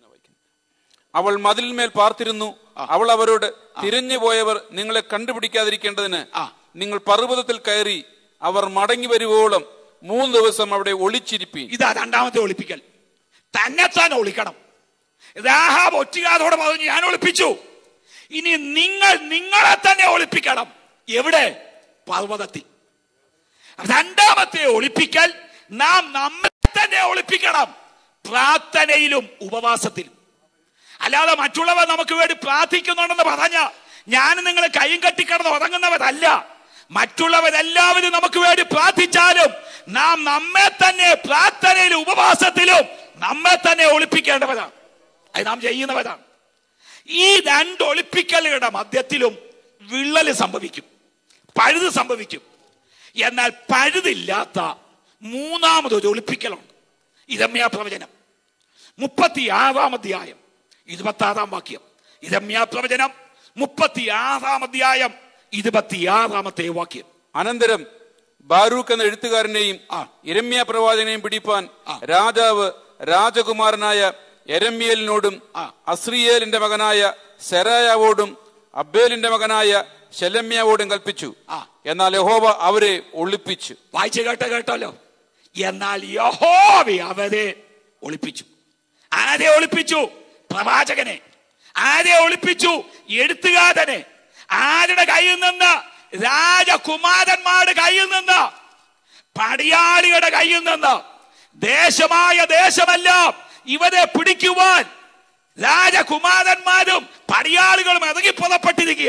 അവൾ മതിലിന്മേൽ പാർത്തിരുന്നു അവൾ അവരോട് തിരഞ്ഞു പോയവർ നിങ്ങളെ കണ്ടുപിടിക്കാതിരിക്കേണ്ടതിന് ആ. നിങ്ങൾ പർവ്വതത്തിൽ കയറി അവർ മടങ്ങി വരുവോളം മൂന്ന് ദിവസം അവിടെ ഒളിച്ചിരിപ്പി ഇതാ രണ്ടാമത്തെ ഒളിപ്പിക്കൽ തന്നെത്താൻ ഒളിക്കണം രാഹാബ് ഒറ്റുകാരോട് പറഞ്ഞു ഞാൻ ഒളിപ്പിച്ചു ഇനി നിങ്ങൾ നിങ്ങളെ തന്നെ ഒളിപ്പിക്കണം എവിടെ പർവ്വതത്തിൽ രണ്ടാമത്തെ ഒളിപ്പിക്കൽ നാം നമ്മെ തന്നെ ഒളിപ്പിക്കണം പ്രാർത്ഥനയിലും ഉപവാസത്തിലും അല്ലാതെ മറ്റുള്ളവർ നമുക്ക് വേണ്ടി പ്രാർത്ഥിക്കുന്നുണ്ടെന്ന് പറഞ്ഞ ഞാൻ നിങ്ങൾ കൈയും കെട്ടിക്കിടന്ന് ഉറങ്ങുന്നവരല്ല മറ്റുള്ളവരെല്ലാവരും നമുക്ക് വേണ്ടി പ്രാർത്ഥിച്ചാലും നാം നമ്മെ തന്നെ പ്രാർത്ഥനയിലും ഉപവാസത്തിലും നമ്മെ തന്നെ ഒളിപ്പിക്കേണ്ടവരാണ് അത് നാം ചെയ്യുന്നവരാണ് ഈ രണ്ട് ഒളിപ്പിക്കലുകളുടെ മധ്യത്തിലും വിള്ളല് സംഭവിക്കും പഴുത് സംഭവിക്കും എന്നാൽ പഴുതില്ലാത്ത മൂന്നാമതൊരു ഒളിപ്പിക്കലുണ്ട് ഇരമ്യാ പ്രവചനം മുപ്പത്തി ആറാം അധ്യായം ഇരുപത്തി ആറാം വാക്യം ഇരമ്യാ പ്രവചനം മുപ്പത്തി ആറാം അധ്യായം ഇരുപത്തിയാറാമത്തെ വാക്യം അനന്തരം ബാരൂക്ക് എന്ന എഴുത്തുകാരനെയും ആ. ഇരമ്യ പ്രവാചകനെയും പിടിപ്പാൻ ആ. രാജാവ് രാജകുമാരനായ എരമ്യേലിനോടും ആ. അസ്രിയേലിന്റെ മകനായ സെരായാവോടും അബ്ബേലിന്റെ മകനായ ശെലമ്യാവോടും കൽപ്പിച്ചു ആ. എന്നാൽ യഹോവ അവരെ ഒളിപ്പിച്ചു വായിച്ചു കേട്ട കേട്ടല്ലോ എന്നാൽ യഹോവ അവരെ ഒളിപ്പിച്ചു ആരെ ഒളിപ്പിച്ചു പ്രവാചകനെ ആരെ ഒളിപ്പിച്ചു എഴുത്തുകാരനെ ആരുടെ കയ്യിൽ നിന്ന് രാജകുമാരന്മാരുടെ കയ്യിൽ നിന്ന് പടിയാളികളുടെ കയ്യിൽ നിന്ന് ദേശമായ ദേശമെല്ലാം ഇവരെ പിടിക്കുവാൻ രാജകുമാരന്മാരും പടിയാളികളും ഇറങ്ങിപ്പുറപ്പെട്ടിരിക്കുക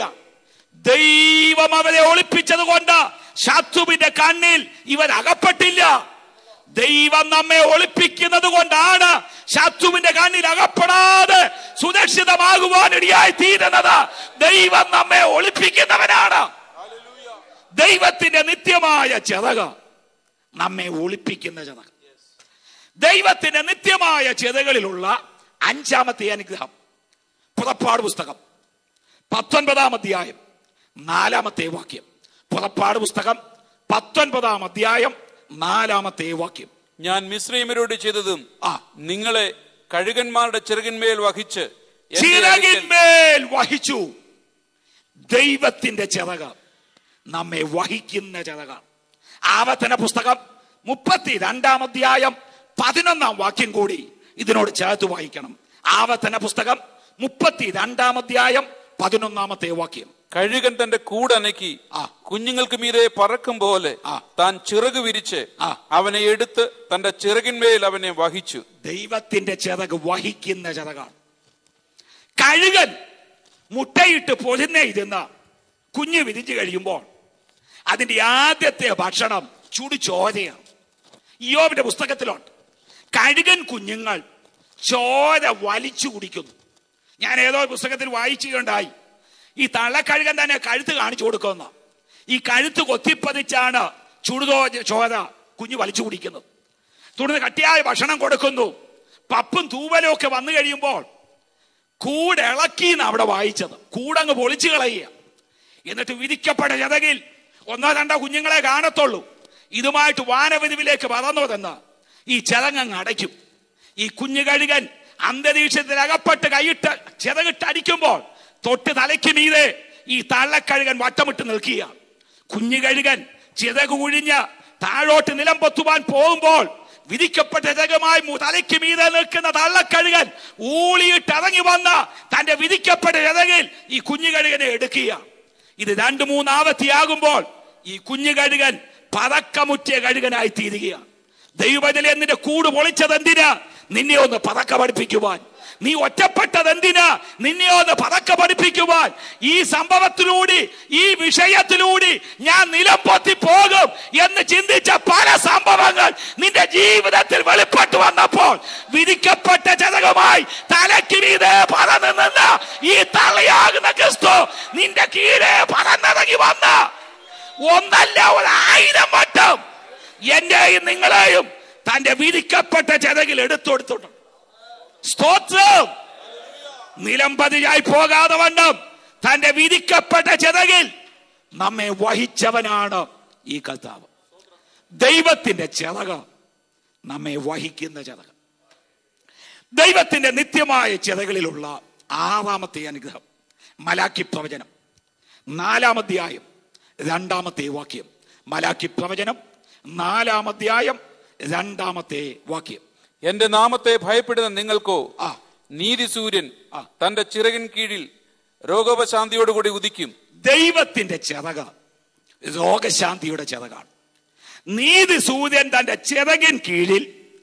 ദൈവം അവരെ ഒളിപ്പിച്ചത് കൊണ്ട് ശത്രുവിന്റെ കണ്ണിൽ ഇവർ അകപ്പെട്ടില്ല ദൈവം നമ്മെ ഒളിപ്പിക്കുന്നത് കൊണ്ടാണ് ശത്രുവിന്റെ കണ്ണിൽ അകപ്പെടാതെ സുരക്ഷിതമാകുവാൻ ഇടയായി തീരുന്നത് ദൈവം നമ്മെ ഒളിപ്പിക്കുന്നവനാണ് ദൈവത്തിന്റെ നിത്യമായ ചിറക് നമ്മെ ഒളിപ്പിക്കുന്ന ചിറക് ദൈവത്തിന്റെ നിത്യമായ ചിറകളിലുള്ള അഞ്ചാമത്തെ അനുഗ്രഹം പുറപ്പാട് പുസ്തകം പത്തൊൻപതാം അധ്യായം നാലാമത്തെ വാക്യം പുറപ്പാട് പുസ്തകം പത്തൊൻപതാം അധ്യായം നാലാമത്തെ വാക്യം ഞാൻ മിശ്രൈമരോട് ചെയ്തതും ആ നിങ്ങളെ കഴുകന്മാരുടെ ചിറകിന്മേൽ വഹിച്ച് എന്റെ അടുക്കൽ ചിറകിന്മേൽ വഹിച്ചു ദൈവത്തിന്റെ ചിറക് നമ്മെ വഹിക്കുന്ന ചിറകാണ് ആവർത്തന പുസ്തകം മുപ്പത്തി രണ്ടാം അധ്യായം പതിനൊന്നാം വാക്യം കൂടി ഇതിനോട് ചേർത്ത് വായിക്കണം ആവർത്തന പുസ്തകം മുപ്പത്തി രണ്ടാം അധ്യായം പതിനൊന്നാമത്തെ വാക്യം കഴുകൻ തന്റെ കൂടനക്കി ആ. കുഞ്ഞുങ്ങൾക്ക് മീതെ പറക്കും പോലെ ആ. താൻ ചിറക് വിരിച്ച് ആ. അവനെ എടുത്ത് തന്റെ ചിറകിന്മേൽ അവനെ വഹിച്ചു ദൈവത്തിന്റെ ചിറക് വഹിക്കുന്ന ചിറകാണ് കഴുകൻ മുട്ടയിട്ട് പൊരുന്ന ഇരുന്ന് കുഞ്ഞ് വിരിഞ്ഞു കഴിയുമ്പോൾ അതിന്റെ ആദ്യത്തെ ഭക്ഷണം ചുടുചോരയാണ് ഇയോബിന്റെ പുസ്തകത്തിലുണ്ട് കഴുകൻ കുഞ്ഞുങ്ങൾ ചോര വലിച്ചു കുടിക്കുന്നു ഞാൻ ഏതോ ഒരു പുസ്തകത്തിൽ വായിച്ചുകൊണ്ടായി ഈ തള്ളക്കഴുകൻ തന്നെ കഴുത്ത് കാണിച്ചു കൊടുക്കുന്ന ഈ കഴുത്ത് കൊത്തിപ്പതിച്ചാണ് ചുടുതോ ചോര കുഞ്ഞ് വലിച്ചു കുടിക്കുന്നത് തുടർന്ന് കട്ടിയായ ഭക്ഷണം കൊടുക്കുന്നു പപ്പും തൂവലും ഒക്കെ വന്നു കഴിയുമ്പോൾ കൂട് ഇളക്കിന്ന് അവിടെ വായിച്ചത് കൂടങ്ങ് പൊളിച്ചു കളയുക എന്നിട്ട് വിധിക്കപ്പെട്ട ജതകിൽ ഒന്നോ രണ്ടോ കുഞ്ഞുങ്ങളെ കാണത്തുള്ളൂ ഇതുമായിട്ട് വാനവരിവിലേക്ക് പറന്നതെന്ന് ഈ ചെതങ്ങ് അടയ്ക്കും ഈ കുഞ്ഞു കഴുകൻ അന്തരീക്ഷത്തിൽ അകപ്പെട്ട് കൈയിട്ട് ചെതകിട്ട് അടിക്കുമ്പോൾ തൊട്ട് തലയ്ക്ക് മീതെ ഈ തള്ളക്കഴുകൻ വട്ടമിട്ട് നിൽക്കുക കുഞ്ഞു കഴുകൻ ചിതക് കുഴിഞ്ഞ് താഴോട്ട് നിലം പൊത്തുവാൻ പോകുമ്പോൾ വിധിക്കപ്പെട്ട ജഗമായി മു- തലയ്ക്ക് മീതെ നിൽക്കുന്ന തള്ളക്കഴുകൻ ഊളിയിട്ട് ഇറങ്ങി വന്ന തന്റെ വിധിക്കപ്പെട്ട ജതകിൽ ഈ കുഞ്ഞു കഴുകനെ എടുക്കുക ഇത് രണ്ടു മൂന്നാവത്തിയാകുമ്പോൾ ഈ കുഞ്ഞു കഴുകൻ പതക്കമുറ്റിയ കഴുകനായി തീരുകയാണ് ദൈവജലെ നിന്റെ കൂട് പൊളിച്ചത് എന്തിനാ നിന്നെ ഒന്ന് പതക്ക പഠിപ്പിക്കുവാൻ നീ ഒറ്റപ്പെട്ടത് എന്തിനാ നിന്നെ ഒന്ന് പതക്ക പഠിപ്പിക്കുവാൻ ഈ സംഭവത്തിലൂടെ ഈ വിഷയത്തിലൂടെ ഞാൻ നിലംപൊത്തി പോകും എന്ന് ചിന്തിച്ച പല സംഭവങ്ങൾ നിന്റെ ജീവിതത്തിൽ വെളിപ്പെട്ടു വന്നപ്പോൾ വിധിക്കപ്പെട്ട ജനകമായി തലയ്ക്ക് മീതെ പറന്നു നിന്ന ഈ തള്ളിയാകുന്ന ക്രിസ്തു നിന്റെ കീഴെ പറന്നിറങ്ങി വന്ന ഒന്നല്ല ഒരായിരം വട്ടം എന്റെയും നിങ്ങളെയും തന്റെ വിധിക്കപ്പെട്ട ചെതകിൽ എടുത്തെടുത്തുണ്ട് സ്തോത്രം നിലംപതിയായി പോകാതെ വണ്ണം തന്റെ വിധിക്കപ്പെട്ട ചെതകിൽ നമ്മെ വഹിച്ചവനാണ് ഈ കർത്താവ് ദൈവത്തിന്റെ ചെതക നമ്മെ വഹിക്കുന്ന ചെതക ദൈവത്തിന്റെ നിത്യമായ ചെതകളിലുള്ള ആറാമത്തെ അനുഗ്രഹം മലാക്കി പ്രവചനം നാലാമധ്യായം രണ്ടാമത്തെ വാക്യം മലാക്കി പ്രവചനം നാലാമധ്യായം രണ്ടാമത്തെ വാക്യം എന്റെ നാമത്തെ ഭയപ്പെടുന്ന നിങ്ങൾക്കോ ആ നീതി സൂര്യൻ ആ. തന്റെ ചിറകിൻ കീഴിൽ രോഗോപശാന്തിയോടുകൂടി ഉദിക്കും ദൈവത്തിന്റെ ചിറക രോഗശാന്തിയുടെ ചിറകാണ് നീതി സൂര്യൻ തന്റെ ചിറകിൻ കീഴിൽ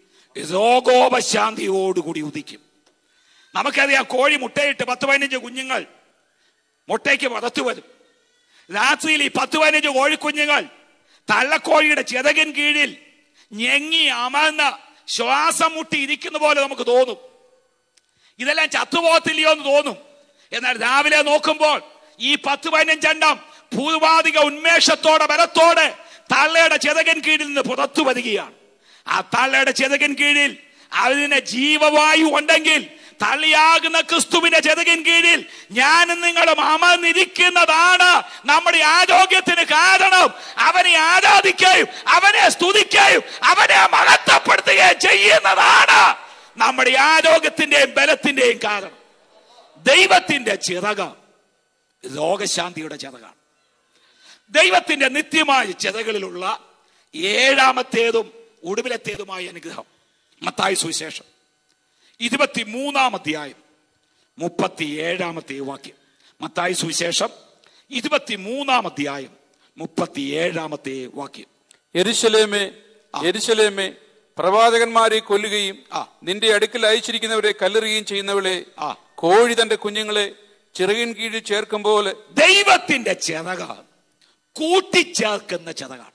രോഗോപശാന്തിയോടുകൂടി ഉദിക്കും നമുക്കറിയാം കോഴി മുട്ടയിട്ട് പത്ത് പതിനഞ്ച് കുഞ്ഞുങ്ങൾ മുട്ടയ്ക്ക് പുറത്തു വരും രാത്രിയിൽ ഈ പത്ത് പതിനഞ്ച് കോഴിക്കുഞ്ഞുങ്ങൾ തള്ളക്കോഴിയുടെ ചിറകിൻ കീഴിൽ ഞെങ്ങി അമർന്ന് ശ്വാസം മുട്ടി ഇരിക്കുന്ന പോലെ നമുക്ക് തോന്നും ഇതെല്ലാം ചത്തുപോകത്തില്ലയോ എന്ന് തോന്നും എന്നാൽ രാവിലെ നോക്കുമ്പോൾ ഈ പത്ത് പതിനഞ്ചെണ്ണം പൂർവാധിക ഉന്മേഷത്തോടെ ബലത്തോടെ തള്ളയുടെ ചെതകൻ കീഴിൽ നിന്ന് പുറത്തു വരികയാണ് ആ തള്ളയുടെ ചെതകൻ കീഴിൽ അതിന് ജീവവായു ഉണ്ടെങ്കിൽ തള്ളിയാകുന്ന ക്രിസ്തുവിന്റെ ചെതകൻ കീഴിൽ ഞാനും നിങ്ങളും അമർന്നിരിക്കുന്നതാണ് നമ്മുടെ ആരോഗ്യത്തിന് കാരണം അവനെ ആരാധിക്കുകയും അവനെ സ്തുതിക്കുകയും അവനെ മഹത്വപ്പെടുത്തുകയും ചെയ്യുന്നതാണ് നമ്മുടെ ആരോഗ്യത്തിന്റെയും ബലത്തിന്റെയും കാരണം ദൈവത്തിന്റെ ചിറക രോഗശാന്തിയുടെ ചിറകാണ് ദൈവത്തിന്റെ നിത്യമായ ചിറകളിലുള്ള ഏഴാമത്തേതും ഒടുവിലത്തേതുമായ അനുഗ്രഹം മത്തായി സുവിശേഷം ഇരുപത്തി മൂന്നാം അധ്യായം മുപ്പത്തി ഏഴാമത്തെ വാക്യം മത്തായി സുവിശേഷം ഇരുപത്തി മൂന്നാം അധ്യായം മുപ്പത്തി ഏഴാമത്തെ വാക്യം എരിശലേമേ എരിശലേമേ പ്രവാചകന്മാരെ കൊല്ലുകയും ആ. നിന്റെ അടുക്കൽ അയച്ചിരിക്കുന്നവരെ കല്ലെറിയുകയും ചെയ്യുന്നവളെ ആ. കോഴി തന്റെ കുഞ്ഞുങ്ങളെ ചിറകിൻ കീഴിൽ ചേർക്കും പോലെ ദൈവത്തിന്റെ ചിറക കൂട്ടിച്ചേർക്കുന്ന ചിറകാണ്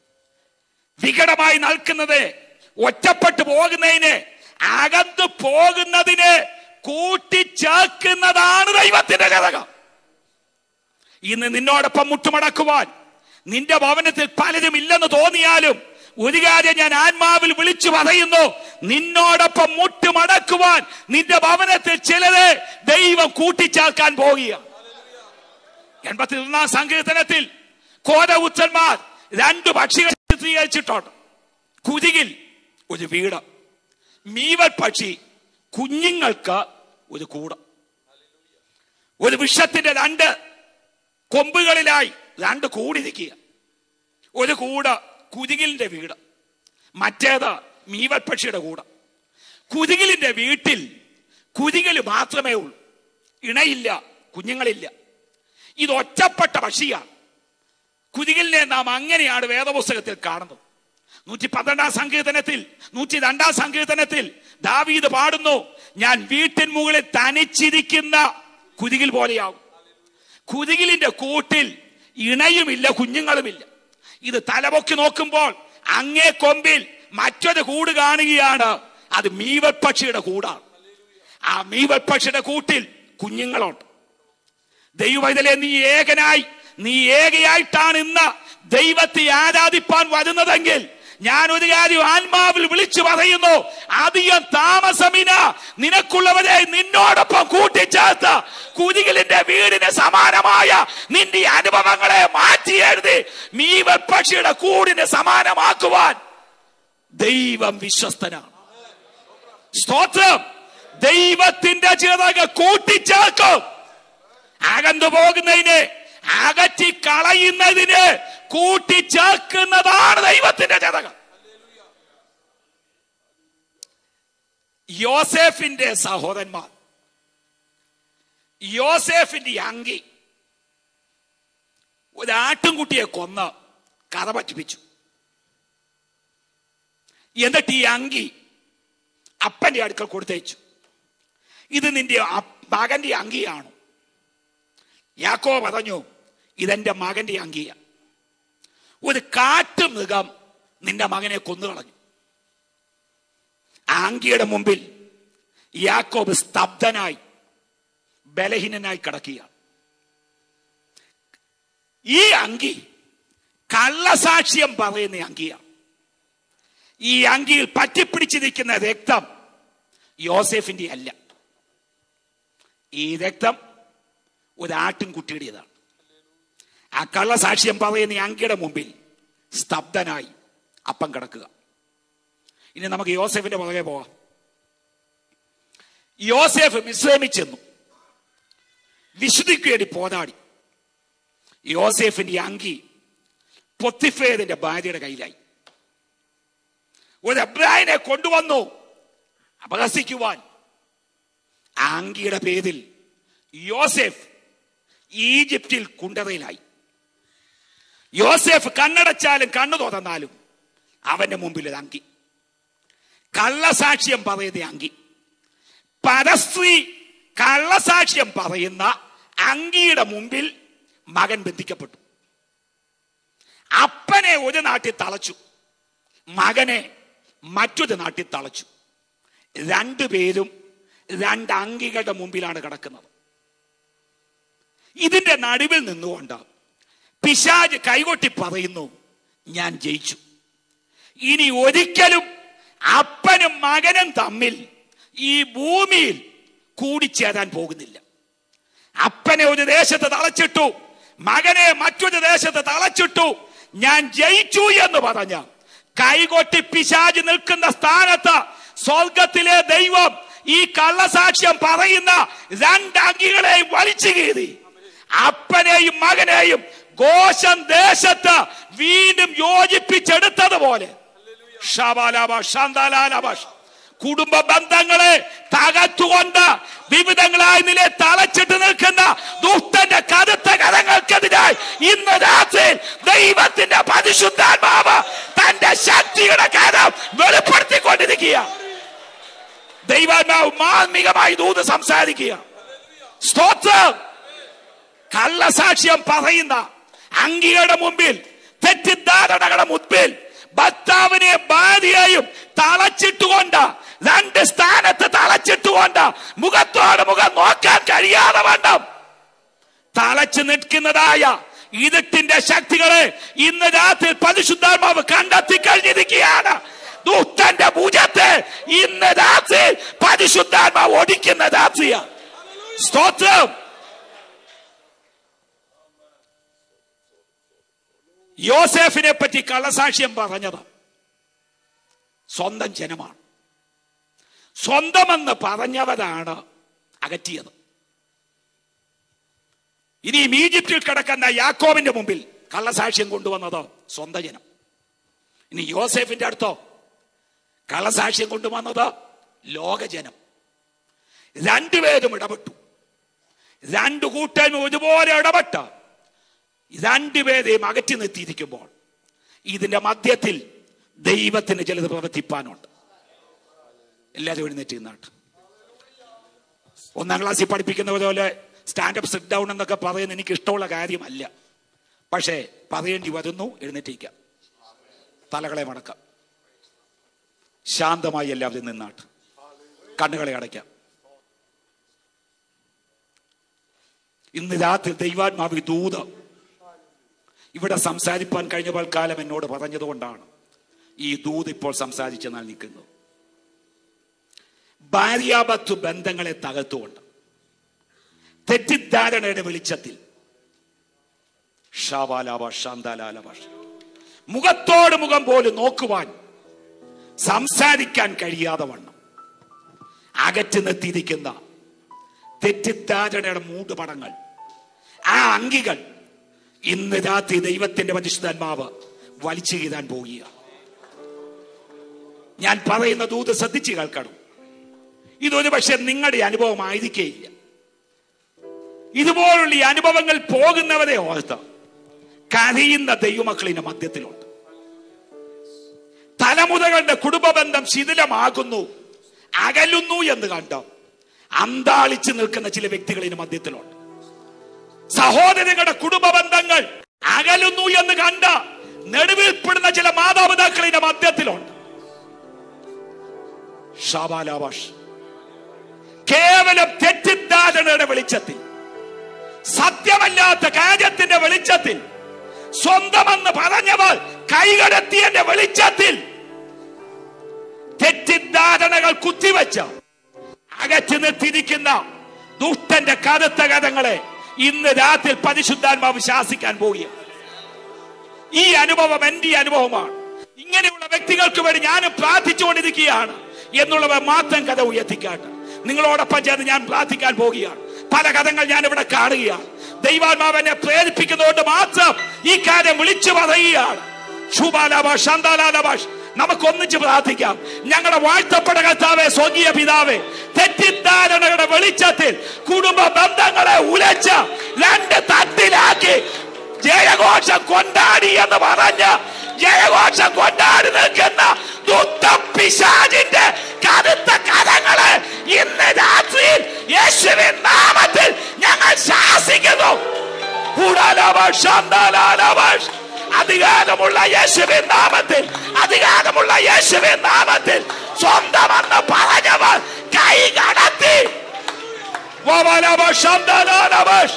വികടമായി നിൽക്കുന്നത് ഒറ്റപ്പെട്ടു പോകുന്നതിന് അകന്നു പോകുന്നതിന് കൂട്ടിച്ചേർക്കുന്നതാണ് ദൈവത്തിന്റെ ചിറക ഇന്ന് നിന്നോടൊപ്പം മുട്ടുമടക്കുവാൻ നിന്റെ ഭവനത്തിൽ പലരും ഇല്ലെന്ന് തോന്നിയാലും ഒരു കാര്യം ഞാൻ ആത്മാവിൽ വിളിച്ചു പറയുന്നു നിന്നോടൊപ്പം മുട്ടുമടക്കുവാൻ നിന്റെ ഭവനത്തിൽ ചിലരെ ദൈവം കൂട്ടിച്ചേർക്കാൻ പോവുകയാണ് എൺപത്തി ഒന്നാം സങ്കീർത്തനത്തിൽ കോരവുത്തന്മാർ രണ്ട് പക്ഷികൾ ചിത്രീകരിച്ചിട്ടുണ്ട് കുതികിൽ ഒരു വീട് മീവൽ പക്ഷി കുഞ്ഞുങ്ങൾക്ക് ഒരു കൂട് ഒരു വൃക്ഷത്തിന്റെ രണ്ട് കൊമ്പുകളിലായി രണ്ട് കൂടിരിക്കുക ഒരു കൂട് കുതികിലിന്റെ വീട് മറ്റേത് മീവൽ പക്ഷിയുടെ കൂട് കുതികിലിന്റെ വീട്ടിൽ കുതികൽ മാത്രമേ ഉള്ളൂ ഇണയില്ല കുഞ്ഞുങ്ങളില്ല ഇത് ഒറ്റപ്പെട്ട പക്ഷിയാണ് കുതികലിനെ നാം അങ്ങനെയാണ് വേദപുസ്തകത്തിൽ കാണുന്നത് നൂറ്റി പന്ത്രണ്ടാം സങ്കീർത്തനത്തിൽ നൂറ്റി രണ്ടാം സങ്കീർത്തനത്തിൽ ദാവീദ് പാടുന്നു ഞാൻ വീട്ടിൻ മുകളിൽ തനിച്ചിരിക്കുന്ന കുതികിൽ പോലെയാകും കുതികിലിന്റെ കൂട്ടിൽ ഇണയുമില്ല കുഞ്ഞുങ്ങളുമില്ല ഇത് തലപൊക്കി നോക്കുമ്പോൾ അങ്ങേ കൊമ്പിൽ മറ്റൊരു കൂട് കാണുകയാണ് അത് മീവൽ പക്ഷിയുടെ കൂടാണ് ആ മീവൽ പക്ഷിയുടെ കൂട്ടിൽ കുഞ്ഞുങ്ങളുണ്ട് ദൈവത്തിലെ നീ ഏകനായി നീ ഏകയായിട്ടാണ് ഇന്ന് ദൈവത്തെ ആരാധിപ്പാൻ വരുന്നതെങ്കിൽ ഞാൻ ഒരു കാര്യം ആത്മാവിൽ വിളിച്ചു പറയുന്നു അധികം താമസമിന നിനക്കുള്ളവരെ നിന്നോടൊപ്പം കൂട്ടിച്ചേർത്ത് കുരികിലിന്റെ വീടിന് സമാനമായ നിന്റെ അനുഭവങ്ങളെ മാറ്റി എഴുതി മീവൽ പക്ഷിയുടെ കൂടിന് സമാനമാക്കുവാൻ ദൈവം വിശ്വസ്തനാണ് സ്തോത്രം ദൈവത്തിന്റെ ചിറക് കൂട്ടിച്ചേർക്കും അകന്നു പോകുന്നതിന് അകറ്റി കളയുന്നതിന് കൂട്ടിച്ചേർക്കുന്നതാണ് ദൈവത്തിന്റെ ജതകം യോസേഫിന്റെ സഹോദരന്മാർ യോസേഫിന്റെ അങ്കി ഒരു ആട്ടിൻകുട്ടിയെ കൊന്ന് കഥ പറ്റിപ്പിച്ചു എന്നിട്ട് ഈ അങ്കി അപ്പന്റെ അടുക്കൽ കൊടുത്തയച്ചു ഇത് നിന്റെ അപ്പ- മകന്റെ അങ്കിയാണ് യാക്കോ പറഞ്ഞു ഇതെന്റെ മകന്റെ അങ്കിയ ഒരു കാട്ടു മൃഗം നിന്റെ മകനെ കൊന്നുകളഞ്ഞു ആ അങ്കിയുടെ മുമ്പിൽ യാക്കോബ് സ്തബ്ധനായി ബലഹീനനായി കിടക്കുക ഈ അങ്കി കള്ളസാക്ഷ്യം പറയുന്ന അങ്കിയാണ് ഈ അങ്കിയിൽ പറ്റിപ്പിടിച്ചിരിക്കുന്ന രക്തം യോസെഫിന്റെ അല്ല ഈ രക്തം ഒരു ആട്ടിൻകുട്ടിയുടേതാണ് ആ കള്ളസാക്ഷ്യം പറയുന്ന ഈ അങ്കിയുടെ മുമ്പിൽ സ്തബ്ധനായി അപ്പം കിടക്കുക ഇനി നമുക്ക് യോസെഫിന്റെ പുറകെ പോവാം യോസെഫ് വിശ്രമിച്ചെന്നു വിശുദ്ധിക്ക് വേണ്ടി പോരാടി യോസെഫിന്റെ ഈ അങ്കി പൊത്തിഫേദിന്റെ ഭാര്യയുടെ കയ്യിലായി ഒരു എബ്രാഹിനെ കൊണ്ടുവന്നു അപഹസിക്കുവാൻ ആ അങ്കിയുടെ പേരിൽ യോസെഫ് ഈജിപ്തിൽ കുണ്ടറയിലായി യോസെഫ് കണ്ണടച്ചാലും കണ്ണു തുറന്നാലും അവന്റെ മുമ്പിൽ ഒരു അങ്കി കള്ളസാക്ഷ്യം പറയുന്ന അങ്കി പരസ്ത്രീ കള്ളസാക്ഷ്യം പറയുന്ന അങ്കിയുടെ മുമ്പിൽ മകൻ ബന്ധിക്കപ്പെട്ടു അപ്പനെ ഒരു നാട്ടിൽ തളച്ചു മകനെ മറ്റൊരു നാട്ടിൽ തളച്ചു രണ്ടുപേരും രണ്ട് അങ്കികളുടെ മുമ്പിലാണ് കിടക്കുന്നത് ഇതിന്റെ നടുവിൽ നിന്നുകൊണ്ട് പിശാജ് കൈകൊട്ടി പറയുന്നു ഞാൻ ജയിച്ചു ഇനി ഒരിക്കലും അപ്പനും മകനും തമ്മിൽ ഈ ഭൂമിയിൽ കൂടിച്ചേരാൻ പോകുന്നില്ല അപ്പനെ ഒരു ദേശത്ത് തളച്ചിട്ടു മകനെ മറ്റൊരു ദേശത്ത് തളച്ചിട്ടു ഞാൻ ജയിച്ചു എന്ന് പറഞ്ഞ കൈകൊട്ടി പിശാജ് നിൽക്കുന്ന സ്ഥാനത്ത് സ്വർഗത്തിലെ ദൈവം ഈ കള്ളസാക്ഷ്യം പറയുന്ന രണ്ട് അങ്കികളെയും വലിച്ചു കീറി അപ്പനെയും മകനെയും ഗോശം ദേശത്ത് വീണ്ടും യോജിപ്പിച്ചെടുത്തതുപോലെ ഷാബാലാബ ഷാന്താലാലാബ കുടുംബ ബന്ധങ്ങളെ തകർത്തുകൊണ്ട് വിവിധങ്ങളായി നില തളച്ചിട്ട് നിൽക്കുന്ന ദുഷ്ടന്റെ കടുത്ത കരങ്ങൾക്കെതിരായി ഇന്ന് രാത്രി ദൈവത്തിന്റെ പരിശുദ്ധാത്മാവ് തന്റെ ശക്തിയുടെ കരം വെളിപ്പെടുത്തിക്കൊണ്ടിരിക്കുക ദൈവാത്മാവ് മാത്മികമായി ദൂത് സംസാരിക്കുക സ്തോത്രം കള്ളസാക്ഷ്യം പറയുന്ന അങ്കിയുടെ മുമ്പിൽ തെറ്റിദ്ധാരണകളുടെ മുൻപിൽ ഭർത്താവിനെ ഭാര്യയെയും തളച്ചിട്ടുകൊണ്ട് രണ്ട് സ്ഥാനത്ത് തളച്ചിട്ടുകൊണ്ട് മുഖത്തോട് മുഖം നോക്കാൻ കഴിയാതെ വണ്ണം തളച്ചു നിൽക്കുന്നതായ ഇരുട്ടിന്റെ ശക്തികളെ ഇന്ന് രാത്രി പരിശുദ്ധാത്മാവ് കണ്ടെത്തി കഴിഞ്ഞിരിക്കുകയാണ് ദുഷ്ടന്റെ ഭുജത്തെ ഇന്ന് രാത്രി പരിശുദ്ധാത്മാവ് ഒടിക്കുന്ന രാത്രിയാണ് സ്തോത്രം യോസേഫിനെ പറ്റി കള്ളസാക്ഷ്യം പറഞ്ഞത് സ്വന്തം ജനമാണ് സ്വന്തമെന്ന് പറഞ്ഞവരാണ് അകറ്റിയത് ഇനിയും ഈജിപ്തിൽ കിടക്കുന്ന യാക്കോബിന്റെ മുമ്പിൽ കള്ളസാക്ഷ്യം കൊണ്ടുവന്നത് സ്വന്തം ജനം ഇനി യോസേഫിന്റെ അടുത്തോ കള്ളസാക്ഷ്യം കൊണ്ടുവന്നത് ലോകജനം രണ്ടുപേരും ഇടപെട്ടു രണ്ടു കൂട്ടരും ഒരുപോലെ ഇടപെട്ട് രണ്ടുപേരെയും അകറ്റി നിർത്തിയിരിക്കുമ്പോൾ ഇതിന്റെ മധ്യത്തിൽ ദൈവത്തിന് ചിലത് പ്രവർത്തിപ്പാനുണ്ട് എല്ലാവരും എഴുന്നേറ്റ് നിന്നാട്ട് ഒന്നാം ക്ലാസ്സിൽ പഠിപ്പിക്കുന്ന പോലെ സ്റ്റാൻഡപ്പ് സിറ്റ് ഡൗൺ എന്നൊക്കെ പറയുന്നത് എനിക്ക് ഇഷ്ടമുള്ള കാര്യമല്ല പക്ഷേ പറയേണ്ടി വരുന്നു എഴുന്നേറ്റിരിക്കാം തലകളെ മടക്കാം ശാന്തമായി എല്ലാവരും നിന്നാട്ട് കണ്ണുകളെ അടയ്ക്കാം ഇന്ന് രാത്രി ദൈവാത്മാവി ദൂത് ഇവിടെ സംസാരിപ്പാൻ കഴിഞ്ഞ കാലം എന്നോട് പറഞ്ഞതുകൊണ്ടാണ് ഈ ദൂത് ഇപ്പോൾ സംസാരിച്ചെന്നാൽ നിൽക്കുന്നു ഭാര്യാഭത്തു ബന്ധങ്ങളെ തകർത്തുകൊണ്ട് തെറ്റിദ്ധാരണയുടെ വെളിച്ചത്തിൽ ഷാവാലാവ ശാന്താലാലവ മുഖത്തോട് മുഖം പോലും നോക്കുവാൻ സംസാരിക്കാൻ കഴിയാതെ വണ്ണം അകറ്റി നിർത്തിയിരിക്കുന്ന തെറ്റിദ്ധാരണയുടെ മൂടുപടങ്ങൾ ആ അങ്കികൾ ഇന്ന് രാത്രി ദൈവത്തിന്റെ പരിശുദ്ധാത്മാവ് വലിച്ചു കീറാൻ പോവുകയാണ് ഞാൻ പറയുന്ന ദൂത് ശ്രദ്ധിച്ച് കേൾക്കണം ഇതൊരു പക്ഷെ നിങ്ങളുടെ അനുഭവമായിരിക്കേയില്ല ഇതുപോലുള്ള ഈ അനുഭവങ്ങൾ പോകുന്നവരെ ഓർത്ത് കരയുന്ന ദൈവമക്കളിന്റെ മധ്യത്തിലുണ്ട് തലമുറകളുടെ കുടുംബബന്ധം ശിഥിലമാകുന്നു അകലുന്നു എന്ന് കണ്ട് അന്താളിച്ചു നിൽക്കുന്ന ചില വ്യക്തികളിന് മധ്യത്തിലുണ്ട് സഹോദരങ്ങളുടെ കുടുംബ ബന്ധങ്ങൾ അകലുന്നു എന്ന് കണ്ട് നെടുവിൽപ്പെടുന്ന ചില മാതാപിതാക്കളിന്റെ മധ്യത്തിലുണ്ട് ഷാബാലാവാഷ് കേവലം തെറ്റിദ്ധാരണയുടെ വെളിച്ചത്തിൽ സത്യമല്ലാത്ത കാര്യത്തിന്റെ വെളിച്ചത്തിൽ സ്വന്തമെന്ന് പറഞ്ഞവർ കൈകടത്തിയന്റെ വെളിച്ചത്തിൽ തെറ്റിദ്ധാരണകൾ കുത്തിവെച്ച് അകറ്റി നിർത്തിയിരിക്കുന്ന ദുഷ്ടന്റെ കറുത്ത കഥങ്ങളെ ഇന്ന് രാത്രി പരിശുദ്ധാത്മാവ് ശാസിക്കാൻ പോവുകയാണ് ഈ അനുഭവം എന്റെ അനുഭവമാണ് ഇങ്ങനെയുള്ള വ്യക്തികൾക്ക് വേണ്ടി ഞാൻ പ്രാർത്ഥിച്ചുകൊണ്ടിരിക്കുകയാണ് എന്നുള്ളവ മാത്രം കഥ ഉയർത്തിക്കാട്ട് നിങ്ങളോടൊപ്പം ചേർന്ന് ഞാൻ പ്രാർത്ഥിക്കാൻ പോവുകയാണ് പല കഥകൾ ഞാൻ ഇവിടെ കാണുകയാണ് ദൈവാത്മാവ് എന്നെ പ്രേരിപ്പിക്കുന്നതുകൊണ്ട് മാത്രം ഈ കാര്യം വിളിച്ചു പറയുകയാണ് ശുഭാലാഭാഷ് ശാന്താലാഭാഷ് നമുക്ക് ഒന്നിച്ച് പ്രാർത്ഥിക്കാം ഞങ്ങളുടെ വാഴ്ത്തപ്പെട്ട കർത്താവെ സ്വർഗീയ പിതാവെ തെറ്റിദ്ധാരണകളുടെ വെളിച്ചത്തിൽ കുടുംബ ബന്ധങ്ങളെ ഉലച്ച രണ്ട് തട്ടിലാക്കി ജയഘോഷം കൊണ്ടാടി എന്ന് പറഞ്ഞ് ജയഘോഷം കൊണ്ടാടി നിൽക്കുന്ന ദുത്തപ്പിശാചിന്റെ കടുത്ത കഥങ്ങളെ ഇന്ന് രാത്രിയിൽ യേശുവിൻ നാമത്തിൽ ഞങ്ങൾ ശാസിക്കുന്നു ഹുഡാലാഭാഷ്, ശാന്താലാഭാഷ്. അധികാരമുള്ള യേശുവിൻ നാമത്തിൽ അധികാരമുള്ള യേശുവിൻ നാമത്തിൽ സ്വന്തമെന്ന് പറഞ്ഞവർ കൈ കടത്തി വവലാഭാഷ്, ശാന്താലാഭാഷ്.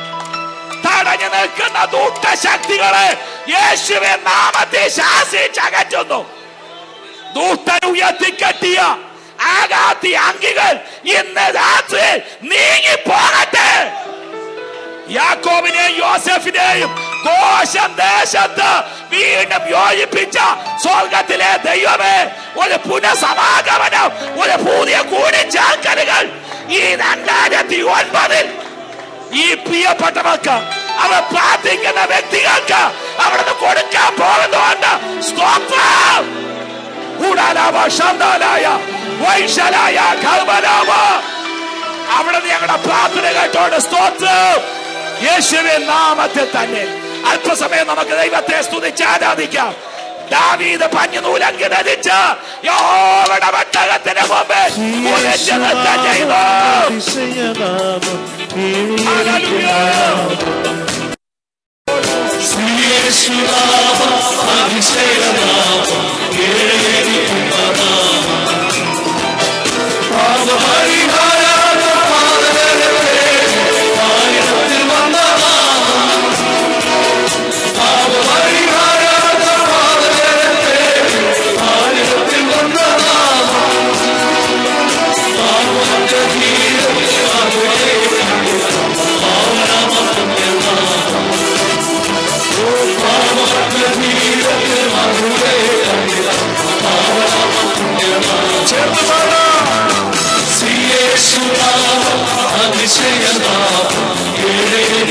തടഞ്ഞു നിൽക്കുന്ന ദൂഷ്ടശക്തികളെ യേശുവിൻ നാമത്തിൽ ശാസിച്ചകറ്റുന്നു ദൂഷ്ടൻ ഉയർത്തിക്കെട്ടിയ ആകാത്തി അങ്കികൾ ഇന്ന് രാത്രി നീങ്ങി പോകട്ടെ യാക്കോബിനെയും യോസഫിനെയും ഗോശം ദേശത്ത് വീണ്ടും യോജിപ്പിച്ച സ്വർഗത്തിലെ ദൈവമേ ഒരു പുനഃസമാഗമനം ഒരു പുതിയ കൂടിച്ചേർക്കലുകൾ ഈ രണ്ടായിരത്തി ഒൻപതിൽ ഈ പ്രിയപ്പെട്ടവർക്ക് അവർ പ്രാർത്ഥിക്കുന്ന വ്യക്തികൾക്ക് അവിടുന്ന് കൊടുക്കാൻ പോകുന്നുണ്ട് സ്തോത്രം ഊടാലാവ ശാന്താലായ വൈശലായ കർമ്മലാവ അവിടെ ഞങ്ങളുടെ പ്രാർത്ഥന കേട്ടോണ്ട് സ്തോത്രം യേശുവിൻ നാമത്തിൽ തന്നെ അല്പസമയം നമുക്ക് ദൈവത്തെ സ്തുതിച്ച് ആരാധിക്കാം ദാവീദ് പഞ്ഞുനൂലങ്കി ധരിച്ച് യോവയുടെ വട്ടകത്തിന് മുമ്പ് ഉലച്ചു നൃത്തം ചെയ്തു അതിശയനാമം ഹല്ലേലൂയ.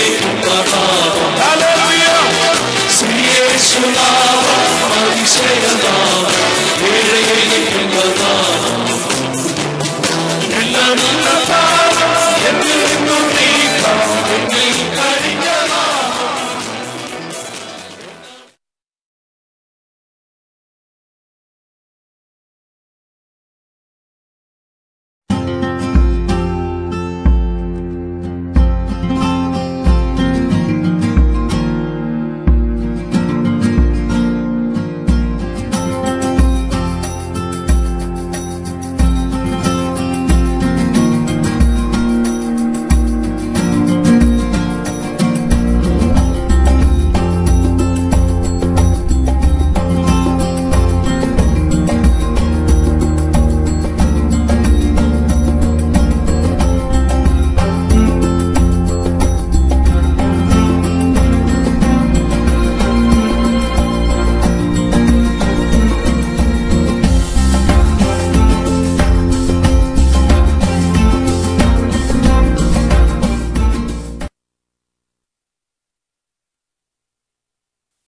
അതിശയനാമം